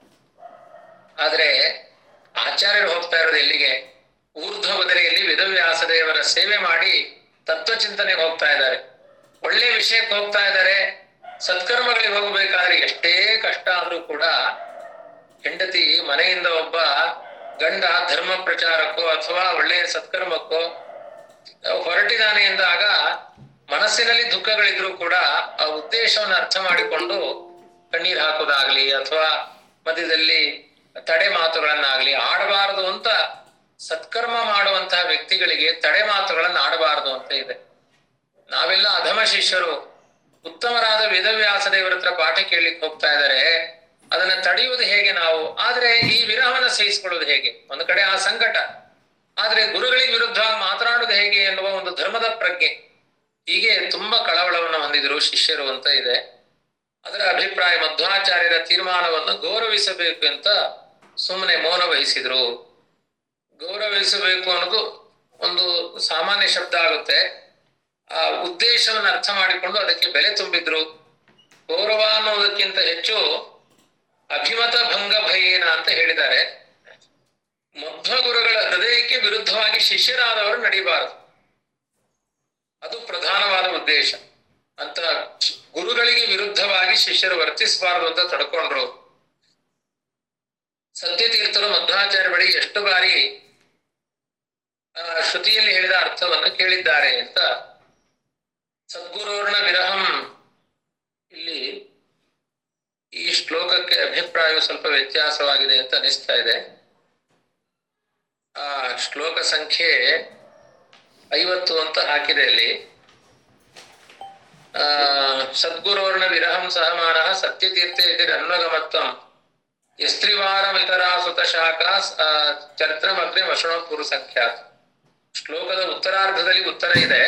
ಆದ್ರೆ ಆಚಾರ್ಯರು ಹೋಗ್ತಾ ಇರೋದು ಎಲ್ಲಿಗೆ ಊರ್ಧ್ವ ಬದರಿಯಲ್ಲಿ ವೇದವ್ಯಾಸ ದೇವರ ಸೇವೆ ಮಾಡಿ ತತ್ವ ಚಿಂತನೆಗೆ ಹೋಗ್ತಾ ಇದ್ದಾರೆ ಒಳ್ಳೆ ವಿಷಯಕ್ಕೆ ಹೋಗ್ತಾ ಇದ್ದಾರೆ ಸತ್ಕರ್ಮಗಳಿಗೆ ಹೋಗ್ಬೇಕಾದ್ರೆ ಎಷ್ಟೇ ಕಷ್ಟ ಆದ್ರೂ ಕೂಡ ಹೆಂಡತಿ ಮನೆಯಿಂದ ಒಬ್ಬ ಗಂಡ ಧರ್ಮ ಪ್ರಚಾರಕ್ಕೋ ಅಥವಾ ಒಳ್ಳೆಯ ಸತ್ಕರ್ಮಕ್ಕೋ ಹೊರಟಿದ್ದಾನೆ ಎಂದಾಗ ಮನಸ್ಸಿನಲ್ಲಿ ದುಃಖಗಳಿದ್ರು ಕೂಡ ಆ ಉದ್ದೇಶವನ್ನು ಅರ್ಥ ಮಾಡಿಕೊಂಡು ಕಣ್ಣೀರ್ ಹಾಕೋದಾಗ್ಲಿ ಅಥವಾ ಮಧ್ಯದಲ್ಲಿ ತಡೆ ಮಾತುಗಳನ್ನಾಗ್ಲಿ ಆಡಬಾರದು ಅಂತ ಸತ್ಕರ್ಮ ಮಾಡುವಂತಹ ವ್ಯಕ್ತಿಗಳಿಗೆ ತಡೆ ಮಾತುಗಳನ್ನ ಆಡಬಾರದು ಅಂತ ಇದೆ ನಾವೆಲ್ಲ ಅಧಮ ಶಿಷ್ಯರು ಉತ್ತಮರಾದ ವೇದವ್ಯಾಸ ದೇವರ ಹತ್ರ ಪಾಠ ಕೇಳಲಿಕ್ಕೆ ಹೋಗ್ತಾ ಇದ್ದಾರೆ ಅದನ್ನ ತಡೆಯುವುದು ಹೇಗೆ ನಾವು ಆದ್ರೆ ಈ ವಿರಹವನ್ನ ಸಹಿಸಿಕೊಳ್ಳುವುದು ಹೇಗೆ ಒಂದು ಕಡೆ ಆ ಸಂಕಟ ಆದ್ರೆ ಗುರುಗಳಿಗೆ ವಿರುದ್ಧ ಮಾತನಾಡುವುದು ಹೇಗೆ ಎನ್ನುವ ಒಂದು ಧರ್ಮದ ಪ್ರಜ್ಞೆ ಹೀಗೆ ತುಂಬಾ ಕಳವಳವನ್ನು ಹೊಂದಿದ್ರು ಶಿಷ್ಯರು ಅಂತ ಇದೆ ಅದರ ಅಭಿಪ್ರಾಯ ಮಧ್ವಾಚಾರ್ಯರ ತೀರ್ಮಾನವನ್ನು ಗೌರವಿಸಬೇಕು ಅಂತ ಸುಮ್ಮನೆ ಮೌನ ವಹಿಸಿದ್ರು ಗೌರವಿಸಬೇಕು ಅನ್ನೋದು ಒಂದು ಸಾಮಾನ್ಯ ಶಬ್ದ ಆಗುತ್ತೆ ಆ ಉದ್ದೇಶವನ್ನು ಅರ್ಥ ಮಾಡಿಕೊಂಡು ಅದಕ್ಕೆ ಬೆಲೆ ತುಂಬಿದ್ರು ಗೌರವ ಅನ್ನೋದಕ್ಕಿಂತ ಹೆಚ್ಚು ಅಭಿಮತ ಭಂಗ ಭಯೇನ ಅಂತ ಹೇಳಿದ್ದಾರೆ ಮಧ್ವ ಗುರುಗಳ ಹೃದಯಕ್ಕೆ ವಿರುದ್ಧವಾಗಿ ಶಿಷ್ಯರಾದವರು ನಡಿಬಾರದು ಅದು ಪ್ರಧಾನವಾದ ಉದ್ದೇಶ ಅಂತ ಗುರುಗಳಿಗೆ ವಿರುದ್ಧವಾಗಿ ಶಿಷ್ಯರು ವರ್ತಿಸಬಾರದು ಅಂತ ತಡ್ಕೊಂಡ್ರು ಸತ್ಯತೀರ್ಥರು ಮಧ್ವಾಚಾರ್ಯ ಬಳಿ ಎಷ್ಟು ಬಾರಿ ಆ, ಶ್ರುತಿಯಲ್ಲಿ ಹೇಳಿದ ಅರ್ಥವನ್ನು ಕೇಳಿದ್ದಾರೆ ಅಂತ ಸದ್ಗುರುರ್ಣ ವಿರಹಂ ಇಲ್ಲಿ ಈ ಶ್ಲೋಕಕ್ಕೆ ಅಭಿಪ್ರಾಯವು ಸ್ವಲ್ಪ ವ್ಯತ್ಯಾಸವಾಗಿದೆ ಅಂತ ಅನಿಸ್ತಾ ಇದೆ ಆ ಶ್ಲೋಕ ಸಂಖ್ಯೆ ಐವತ್ತು ಅಂತ ಹಾಕಿದೆ ಇಲ್ಲಿ ಆ ಸದ್ಗುರೋರ್ಣ ವಿರಹಂ ಸಹಮಾನಃ ಸತ್ಯತೀರ್ಥ ಇತಿ ರನ್ವಗಮತ್ವಂ ಯಸ್ತ್ರಿವಾರಮಿತರ ಸುತ ಶಾಖ ಚರಿತ್ರಮಗ್ರೆ ವಶಣೋ ಪುರು ಸಂಖ್ಯಾತ್ ಶ್ಲೋಕದ ಉತ್ತರಾರ್ಧದಲ್ಲಿ ಉತ್ತರ ಇದೆ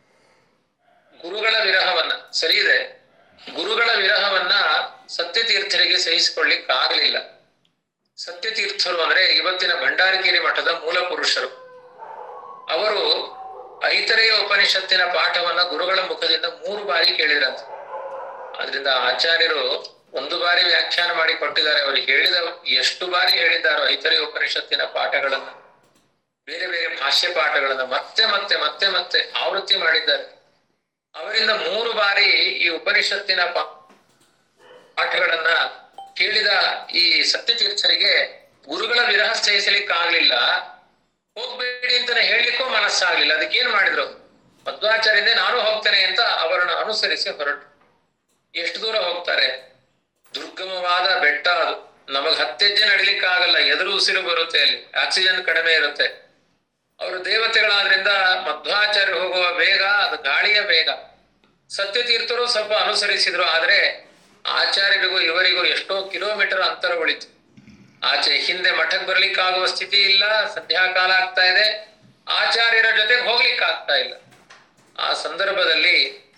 ಗುರುಗಳ ವಿರಹವನ್ನ ಸರಿ ಇದೆ ಗುರುಗಳ ವಿರಹವನ್ನ ಸತ್ಯತೀರ್ಥರಿಗೆ ಸಹಿಸಿಕೊಳ್ಳಿಕ್ಕಾಗಲಿಲ್ಲ ಸತ್ಯತೀರ್ಥರು ಅಂದ್ರೆ ಇವತ್ತಿನ ಭಂಡಾರಗಿರಿ ಮಠದ ಮೂಲ ಪುರುಷರು ಅವರು ಐತರೆಯ ಉಪನಿಷತ್ತಿನ ಪಾಠವನ್ನ ಗುರುಗಳ ಮುಖದಿಂದ ಮೂರು ಬಾರಿ ಕೇಳಿದ್ರಂತೆ ಆದ್ರಿಂದ ಆಚಾರ್ಯರು ಒಂದು ಬಾರಿ ವ್ಯಾಖ್ಯಾನ ಮಾಡಿ ಕೊಟ್ಟಿದ್ದಾರೆ ಅವರು ಹೇಳಿದ ಎಷ್ಟು ಬಾರಿ ಹೇಳಿದ್ದಾರೋ ಐತರೆಯ ಉಪನಿಷತ್ತಿನ ಪಾಠಗಳನ್ನ ಬೇರೆ ಬೇರೆ ಭಾಷ್ಯ ಪಾಠಗಳನ್ನ ಮತ್ತೆ ಮತ್ತೆ ಮತ್ತೆ ಮತ್ತೆ ಆವೃತ್ತಿ ಮಾಡಿದ್ದಾರೆ ಅವರಿಂದ ಮೂರು ಬಾರಿ ಈ ಉಪನಿಷತ್ತಿನ ಪಾ- ಪಾಠಗಳನ್ನ ಕೇಳಿದ ಈ ಸತ್ಯತೀರ್ಥರಿಗೆ ಗುರುಗಳ ವಿರಹ ಸಹಿಸಲಿಕ್ಕಾಗ್ಲಿಲ್ಲ ಹೋಗ್ಬೇಡಿ ಅಂತಾನೆ ಹೇಳಲಿಕ್ಕೂ ಮನಸ್ಸಾಗ್ಲಿಲ್ಲ ಅದಕ್ಕೆ ಏನ್ ಮಾಡಿದ್ರು ಮಧ್ವಾಚಾರ್ಯಂದೇ ನಾನು ಹೋಗ್ತೇನೆ ಅಂತ ಅವರನ್ನು ಅನುಸರಿಸಿ ಹೊರಟು ಎಷ್ಟು ದೂರ ಹೋಗ್ತಾರೆ ದುರ್ಗಮವಾದ ಬೆಟ್ಟ ಅದು ನಮಗ್ ಹತ್ತೆಜ್ಜೆ ನಡಿಲಿಕ್ಕಾಗಲ್ಲ ಎದುರು ಉಸಿರು ಬರುತ್ತೆ ಅಲ್ಲಿ ಆಕ್ಸಿಜನ್ ಕಡಿಮೆ ಇರುತ್ತೆ ಅವರು ದೇವತೆಗಳಾದ್ರಿಂದ ಮಧ್ವಾಚಾರ್ಯ ಹೋಗುವ ವೇಗ ಅದು ಗಾಳಿಯ ವೇಗ ಸತ್ಯತೀರ್ಥರು ಸ್ವಲ್ಪ ಅನುಸರಿಸಿದ್ರು ಆದ್ರೆ ಆಚಾರ್ಯರಿಗೂ ಇವರಿಗೂ ಎಷ್ಟೋ ಕಿಲೋಮೀಟರ್ ಅಂತರ ಉಳಿತು ಆಚೆ ಹಿಂದೆ ಮಠಕ್ಕೆ ಬರ್ಲಿಕ್ಕಾಗುವ ಸ್ಥಿತಿ ಇಲ್ಲ ಸಂಧ್ಯಾಕಾಲ ಆಗ್ತಾ ಇದೆ ಆಚಾರ್ಯರ ಜೊತೆಗೆ ಹೋಗ್ಲಿಕ್ಕೆ ಆಗ್ತಾ ಇಲ್ಲ ಆ ಸಂದರ್ಭದಲ್ಲಿ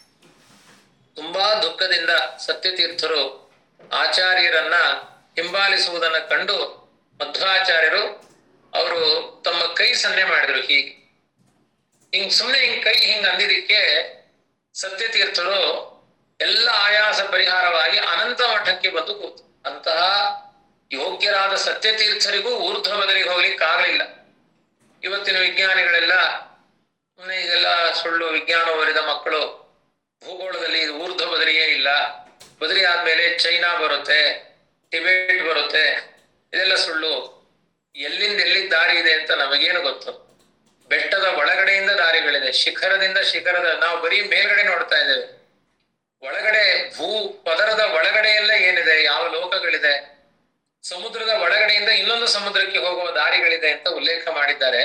ತುಂಬಾ ದುಃಖದಿಂದ ಸತ್ಯತೀರ್ಥರು ಆಚಾರ್ಯರನ್ನ ಹಿಂಬಾಲಿಸುವುದನ್ನ ಕಂಡು ಮಧ್ವಾಚಾರ್ಯರು ಅವರು ತಮ್ಮ ಕೈ ಸನ್ನೆ ಮಾಡಿದ್ರು ಹೀಗೆ ಹಿಂಗ್ ಸುಮ್ಮನೆ ಹಿಂಗ್ ಕೈ ಹಿಂಗ್ ಅಂದಿದ್ದಕ್ಕೆ ಸತ್ಯತೀರ್ಥರು ಎಲ್ಲ ಆಯಾಸ ಪರಿಹಾರವಾಗಿ ಅನಂತ ಮಠಕ್ಕೆ ಬಂದು ಕೂತು ಅಂತಹ ಯೋಗ್ಯರಾದ ಸತ್ಯತೀರ್ಥರಿಗೂ ಊರ್ಧ್ವ ಬದಲಿಗೆ ಹೋಗ್ಲಿಕ್ಕೆ ಆಗ್ಲಿಲ್ಲ ಇವತ್ತಿನ ವಿಜ್ಞಾನಿಗಳೆಲ್ಲ ಸುಮ್ನೆ ಇದೆಲ್ಲ ಸುಳ್ಳು ವಿಜ್ಞಾನ ಓದಿದ ಮಕ್ಕಳು ಭೂಗೋಳದಲ್ಲಿ ಇದು ಊರ್ಧ್ವ ಬದಲಿಯೇ ಇಲ್ಲ ಬದಲಿ ಆದ್ಮೇಲೆ ಚೈನಾ ಬರುತ್ತೆ ಟಿಬೇಟ್ ಬರುತ್ತೆ ಇದೆಲ್ಲ ಸುಳ್ಳು ಎಲ್ಲಿಂದ ಎಲ್ಲಿಗೆ ದಾರಿ ಇದೆ ಅಂತ ನಮಗೇನು ಗೊತ್ತು ಬೆಟ್ಟದ ಒಳಗಡೆಯಿಂದ ದಾರಿಗಳಿದೆ ಶಿಖರದಿಂದ ಶಿಖರದ ನಾವು ಬರೀ ಮೇಲ್ಗಡೆ ನೋಡ್ತಾ ಇದ್ದೇವೆ ಒಳಗಡೆ ಭೂ ಪದರದ ಒಳಗಡೆಯೆಲ್ಲ ಏನಿದೆ ಯಾವ ಲೋಕಗಳಿದೆ ಸಮುದ್ರದ ಒಳಗಡೆಯಿಂದ ಇನ್ನೊಂದು ಸಮುದ್ರಕ್ಕೆ ಹೋಗುವ ದಾರಿಗಳಿದೆ ಅಂತ ಉಲ್ಲೇಖ ಮಾಡಿದ್ದಾರೆ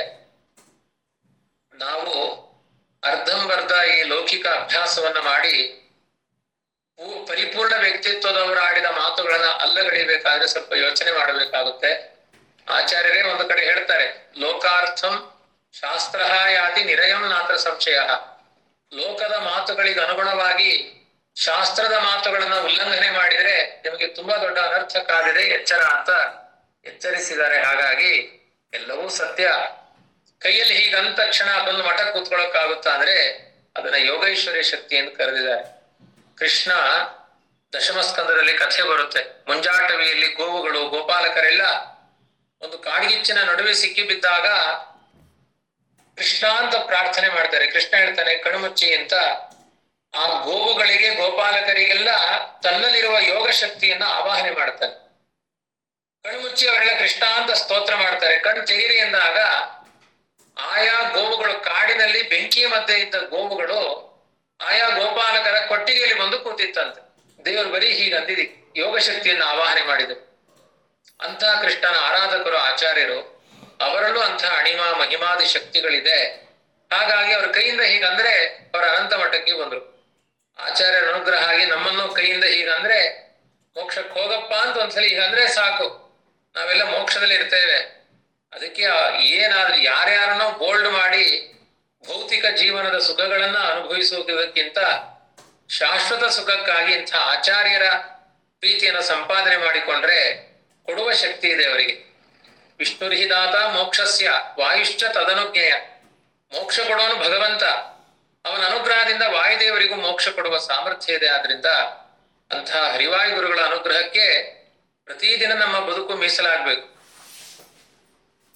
ನಾವು ಅರ್ಧಂಬರ್ಧ ಈ ಲೌಕಿಕ ಅಭ್ಯಾಸವನ್ನ ಮಾಡಿ ಪೂ- ಪರಿಪೂರ್ಣ ವ್ಯಕ್ತಿತ್ವದವರು ಆಡಿದ ಮಾತುಗಳನ್ನ ಅಲ್ಲಗಡಿಬೇಕಾದ್ರೆ ಸ್ವಲ್ಪ ಯೋಚನೆ ಮಾಡಬೇಕಾಗುತ್ತೆ ಆಚಾರ್ಯರೇ ಒಂದು ಕಡೆ ಹೇಳ್ತಾರೆ ಲೋಕಾರ್ಥಂ ಶಾಸ್ತ್ರ ಯಾತಿ ನಿರಯಂ ನಾತ್ರ ಸಂಶಯ ಲೋಕದ ಮಾತುಗಳಿಗೆ ಅನುಗುಣವಾಗಿ ಶಾಸ್ತ್ರದ ಮಾತುಗಳನ್ನ ಉಲ್ಲಂಘನೆ ಮಾಡಿದ್ರೆ ನಿಮಗೆ ತುಂಬಾ ದೊಡ್ಡ ಅನರ್ಥ ಕಾದಿದೆ ಎಚ್ಚರ ಅಂತ ಎಚ್ಚರಿಸಿದ್ದಾರೆ ಹಾಗಾಗಿ ಎಲ್ಲವೂ ಸತ್ಯ ಕೈಯಲ್ಲಿ ಹೀಗಂದ ತಕ್ಷಣ ಅದೊಂದು ಮಠ ಕೂತ್ಕೊಳ್ಳೋಕ್ಕಾಗುತ್ತಾ ಅಂದ್ರೆ ಅದನ್ನ ಯೋಗೈಶ್ವರ್ಯ ಶಕ್ತಿ ಎಂದು ಕರೆದಿದ್ದಾರೆ ಕೃಷ್ಣ ದಶಮಸ್ಕಂದದಲ್ಲಿ ಕಥೆ ಬರುತ್ತೆ ಮುಂಜಾಟವಿಯಲ್ಲಿ ಗೋವುಗಳು ಗೋಪಾಲಕರೆಲ್ಲ ಒಂದು ಕಾಡ್ಗಿಚ್ಚಿನ ನಡುವೆ ಸಿಕ್ಕಿ ಬಿದ್ದಾಗ ಕೃಷ್ಣ ಅಂತ ಪ್ರಾರ್ಥನೆ ಮಾಡ್ತಾರೆ ಕೃಷ್ಣ ಹೇಳ್ತಾನೆ ಕಣ್ಮುಚ್ಚಿ ಅಂತ ಆ ಗೋವುಗಳಿಗೆ ಗೋಪಾಲಕರಿಗೆಲ್ಲ ತನ್ನಲ್ಲಿರುವ ಯೋಗ ಶಕ್ತಿಯನ್ನ ಆವಾಹನೆ ಮಾಡ್ತಾನೆ ಕಣ್ಮುಚ್ಚಿ ಅವರೆಲ್ಲ ಕೃಷ್ಣ ಅಂತ ಸ್ತೋತ್ರ ಮಾಡ್ತಾರೆ ಕಣ್ ತೆಗಿರಿ ಎಂದಾಗ ಆಯಾ ಗೋವುಗಳು ಕಾಡಿನಲ್ಲಿ ಬೆಂಕಿಯ ಮಧ್ಯೆ ಇದ್ದ ಗೋವುಗಳು ಆಯಾ ಗೋಪಾಲಕರ ಕೊಟ್ಟಿಗೆಯಲ್ಲಿ ಬಂದು ಕೂತಿತ್ತಂತೆ ದೇವರು ಬರೀ ಹೀಗೆ ಅಂದಿದಿ ಯೋಗ ಶಕ್ತಿಯನ್ನು ಆವಾಹನೆ ಮಾಡಿದರು ಅಂತಹ ಕೃಷ್ಣನ ಆರಾಧಕರು ಆಚಾರ್ಯರು ಅವರಲ್ಲೂ ಅಂತಹ ಅಣಿಮ ಮಹಿಮಾದಿ ಶಕ್ತಿಗಳಿದೆ ಹಾಗಾಗಿ ಅವ್ರ ಕೈಯಿಂದ ಹೀಗಂದ್ರೆ ಅವರ ಅನಂತ ಮಠಕ್ಕೆ ಬಂದ್ರು ಆಚಾರ್ಯರ ಅನುಗ್ರಹ ಆಗಿ ನಮ್ಮನ್ನು ಕೈಯಿಂದ ಹೀಗಂದ್ರೆ ಮೋಕ್ಷಕ್ಕೆ ಹೋಗಪ್ಪ ಅಂತ ಒಂದ್ಸಲಿ ಹೀಗಂದ್ರೆ ಸಾಕು ನಾವೆಲ್ಲ ಮೋಕ್ಷದಲ್ಲಿ ಇರ್ತೇವೆ ಅದಕ್ಕೆ ಆ- ಏನಾದ್ರೂ ಯಾರ್ಯಾರನ್ನೋ ಬೋಲ್ಡ್ ಮಾಡಿ ಭೌತಿಕ ಜೀವನದ ಸುಖಗಳನ್ನ ಅನುಭವಿಸುವುದಕ್ಕಿಂತ ಶಾಶ್ವತ ಸುಖಕ್ಕಾಗಿ ಇಂಥ ಆಚಾರ್ಯರ ಪ್ರೀತಿಯನ್ನು ಸಂಪಾದನೆ ಮಾಡಿಕೊಂಡ್ರೆ ಕೊಡುವ ಶಕ್ತಿ ಇದೆ ಅವರಿಗೆ ವಿಷ್ಣುರ್ಹಿದಾತ ಮೋಕ್ಷಸ್ಯ ವಾಯುಶ್ಚ ತದನುಜ್ಞೇಯ ಮೋಕ್ಷ ಕೊಡೋನು ಭಗವಂತ ಅವನ ಅನುಗ್ರಹದಿಂದ ವಾಯುದೇವರಿಗೂ ಮೋಕ್ಷ ಕೊಡುವ ಸಾಮರ್ಥ್ಯ ಇದೆ ಆದ್ರಿಂದ ಅಂತಹ ಹರಿವಾಯು ಗುರುಗಳ ಅನುಗ್ರಹಕ್ಕೆ ಪ್ರತಿದಿನ ನಮ್ಮ ಬದುಕು ಮೀಸಲಾಗ್ಬೇಕು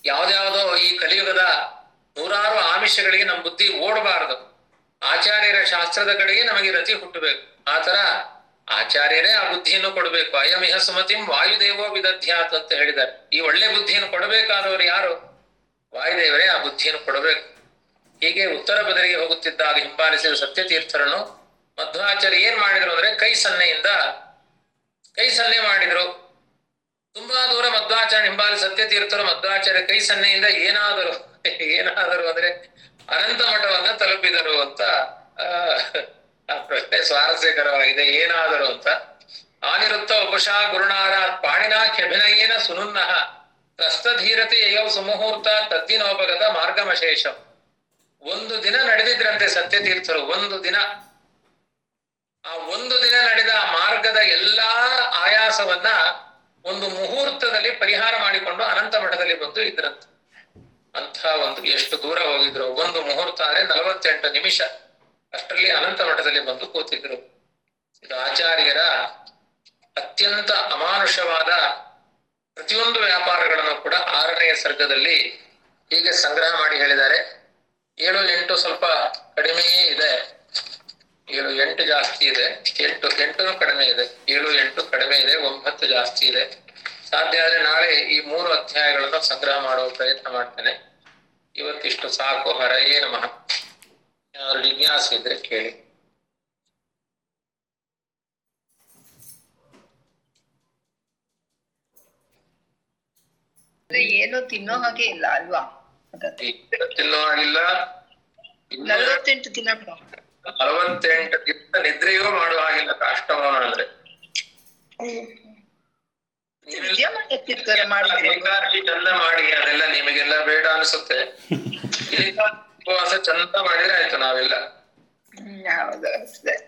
ಯಾವ್ದ್ಯಾವ್ದೋ ಈ ಕಲಿಯುಗದ ನೂರಾರು ಆಮಿಷಗಳಿಗೆ ನಮ್ಮ ಬುದ್ಧಿ ಓಡಬಾರದು ಆಚಾರ್ಯರ ಶಾಸ್ತ್ರದ ಕಡೆಗೆ ನಮಗೆ ರತಿ ಹುಟ್ಟಬೇಕು ಆತರ ಆಚಾರ್ಯರೇ ಆ ಬುದ್ಧಿಯನ್ನು ಕೊಡಬೇಕು ಅಯಮಿಹ ಸುಮತಿಂ ವಾಯುದೇವೋ ವಿದಧ್ಯಾತ್ ಅಂತ ಹೇಳಿದ್ದಾರೆ ಈ ಒಳ್ಳೆ ಬುದ್ಧಿಯನ್ನು ಕೊಡಬೇಕಾದವರು ಯಾರು ವಾಯುದೇವರೇ ಆ ಬುದ್ಧಿಯನ್ನು ಕೊಡಬೇಕು ಹೀಗೆ ಉತ್ತರ ಬದಲಿಗೆ ಹೋಗುತ್ತಿದ್ದಾಗ ಹಿಂಬಾಲಿಸಿದ ಸತ್ಯತೀರ್ಥರನ್ನು ಮಧ್ವಾಚಾರ್ಯ ಏನ್ ಮಾಡಿದ್ರು ಅಂದ್ರೆ ಕೈ ಸನ್ನೆಯಿಂದ ಕೈ ಸನ್ನೆ ಮಾಡಿದ್ರು ತುಂಬಾ ದೂರ ಮಧ್ವಾಚಾರ್ಯ ಹಿಂಬಾಲಿ ಸತ್ಯತೀರ್ಥರು ಮಧ್ವಾಚಾರ್ಯ ಕೈ ಸನ್ನೆಯಿಂದ ಏನಾದರೂ ಏನಾದರೂ ಅಂದ್ರೆ ಅನಂತ ಮಠವನ್ನ ತಲುಪಿದರು ಅಂತ ಆ, ಆ ಪ್ರಶ್ನೆ ಸ್ವಾರಸ್ಯಕರವಾಗಿದೆ ಏನಾದರೂ ಅಂತ ಆನಿರುತ್ತ ಉಪಶಾ ಗುರುನಾರ ಪಾಣಿನಾಖ್ಯಭಿನಯೇನ ಸುನುನ್ನಃ ಪ್ರಸ್ಥಧೀರತೆ ಯಯೌ ಸುಮುಹೂರ್ತ ತದ್ದಿನೋಪಗತ ಮಾರ್ಗಮಶೇಷಂ ಒಂದು ದಿನ ನಡೆದಿದ್ರಂತೆ ಸತ್ಯತೀರ್ಥರು ಒಂದು ದಿನ ಆ ಒಂದು ದಿನ ನಡೆದ ಆ ಮಾರ್ಗದ ಎಲ್ಲಾ ಆಯಾಸವನ್ನ ಒಂದು ಮುಹೂರ್ತದಲ್ಲಿ ಪರಿಹಾರ ಮಾಡಿಕೊಂಡು ಅನಂತ ಮಠದಲ್ಲಿ ಬಂದು ಇದ್ರಂತೆ ಅಂಥ ಒಂದು ಎಷ್ಟು ದೂರ ಹೋಗಿದ್ರು ಒಂದು ಮುಹೂರ್ತ ಅಂದ್ರೆ ನಲವತ್ತೆಂಟು ನಿಮಿಷ ಅಷ್ಟರಲ್ಲಿ ಅನಂತ ಮಠದಲ್ಲಿ ಬಂದು ಕೂತಿದ್ರು ಇದು ಆಚಾರ್ಯರ ಅತ್ಯಂತ ಅಮಾನುಷವಾದ ಪ್ರತಿಯೊಂದು ವ್ಯಾಪಾರಗಳನ್ನು ಕೂಡ ಆರನೆಯ ಸರ್ಗದಲ್ಲಿ ಹೀಗೆ ಸಂಗ್ರಹ ಮಾಡಿ ಹೇಳಿದ್ದಾರೆ ಏಳು ಎಂಟು ಸ್ವಲ್ಪ ಕಡಿಮೆಯೇ ಇದೆ ಏಳು ಎಂಟು ಜಾಸ್ತಿ ಇದೆ ಎಂಟು ಎಂಟು ಕಡಿಮೆ ಇದೆ ಏಳು ಎಂಟು ಕಡಿಮೆ ಇದೆ ಒಂಬತ್ತು ಜಾಸ್ತಿ ಇದೆ ಸಾಧ್ಯ ಆದ್ರೆ ನಾಳೆ ಈ ಮೂರು ಅಧ್ಯಾಯಗಳನ್ನು ಸಂಗ್ರಹ ಮಾಡುವ ಪ್ರಯತ್ನ ಮಾಡ್ತೇನೆ ಇವತ್ತಿಷ್ಟು ಸಾಕು ಹರಯೇ ನಮಃ ಯಾರು ಜಿಜ್ಞಾಸೆ ಇದ್ರೆ ಕೇಳಿ ಅಂದ್ರೆ ಏನು ತಿನ್ನೋ ಹಾಗೆ ಇಲ್ಲ ಅಲ್ವಾ ಹಾಗಾದ್ರೆ ಈಗ ತಿನ್ನೋ ಹಾಗಿಲ್ಲ ಇನ್ನು ನಲವತ್ತೆಂಟು ದಿನ ನಲವತ್ತೆಂಟು ದಿವಸ ನಿದ್ರೆಯೂ ಮಾಡುವ ಹಾಗಿಲ್ಲ ಕಾಷ್ಟಮೋನ ಅಂದ್ರೆ ವಿದ್ಯಮಾನ ತೀರ್ಥರ ಮಾಡಿದ್ರೆ ಏಕಾದಶಿ ಚಂದ ಮಾಡಿ ಅದೆಲ್ಲ ನಿಮಗೆಲ್ಲ ಬೇಡ ಅನ್ಸುತ್ತೆ ಏಕಾದಶಿ ಉಪವಾಸ ಚಂದ ಮಾಡಿದ್ರೆ ಆಯ್ತು ನಾವೆಲ್ಲ ಹ್ಮ್, ಹೌದು ಅಷ್ಟೇ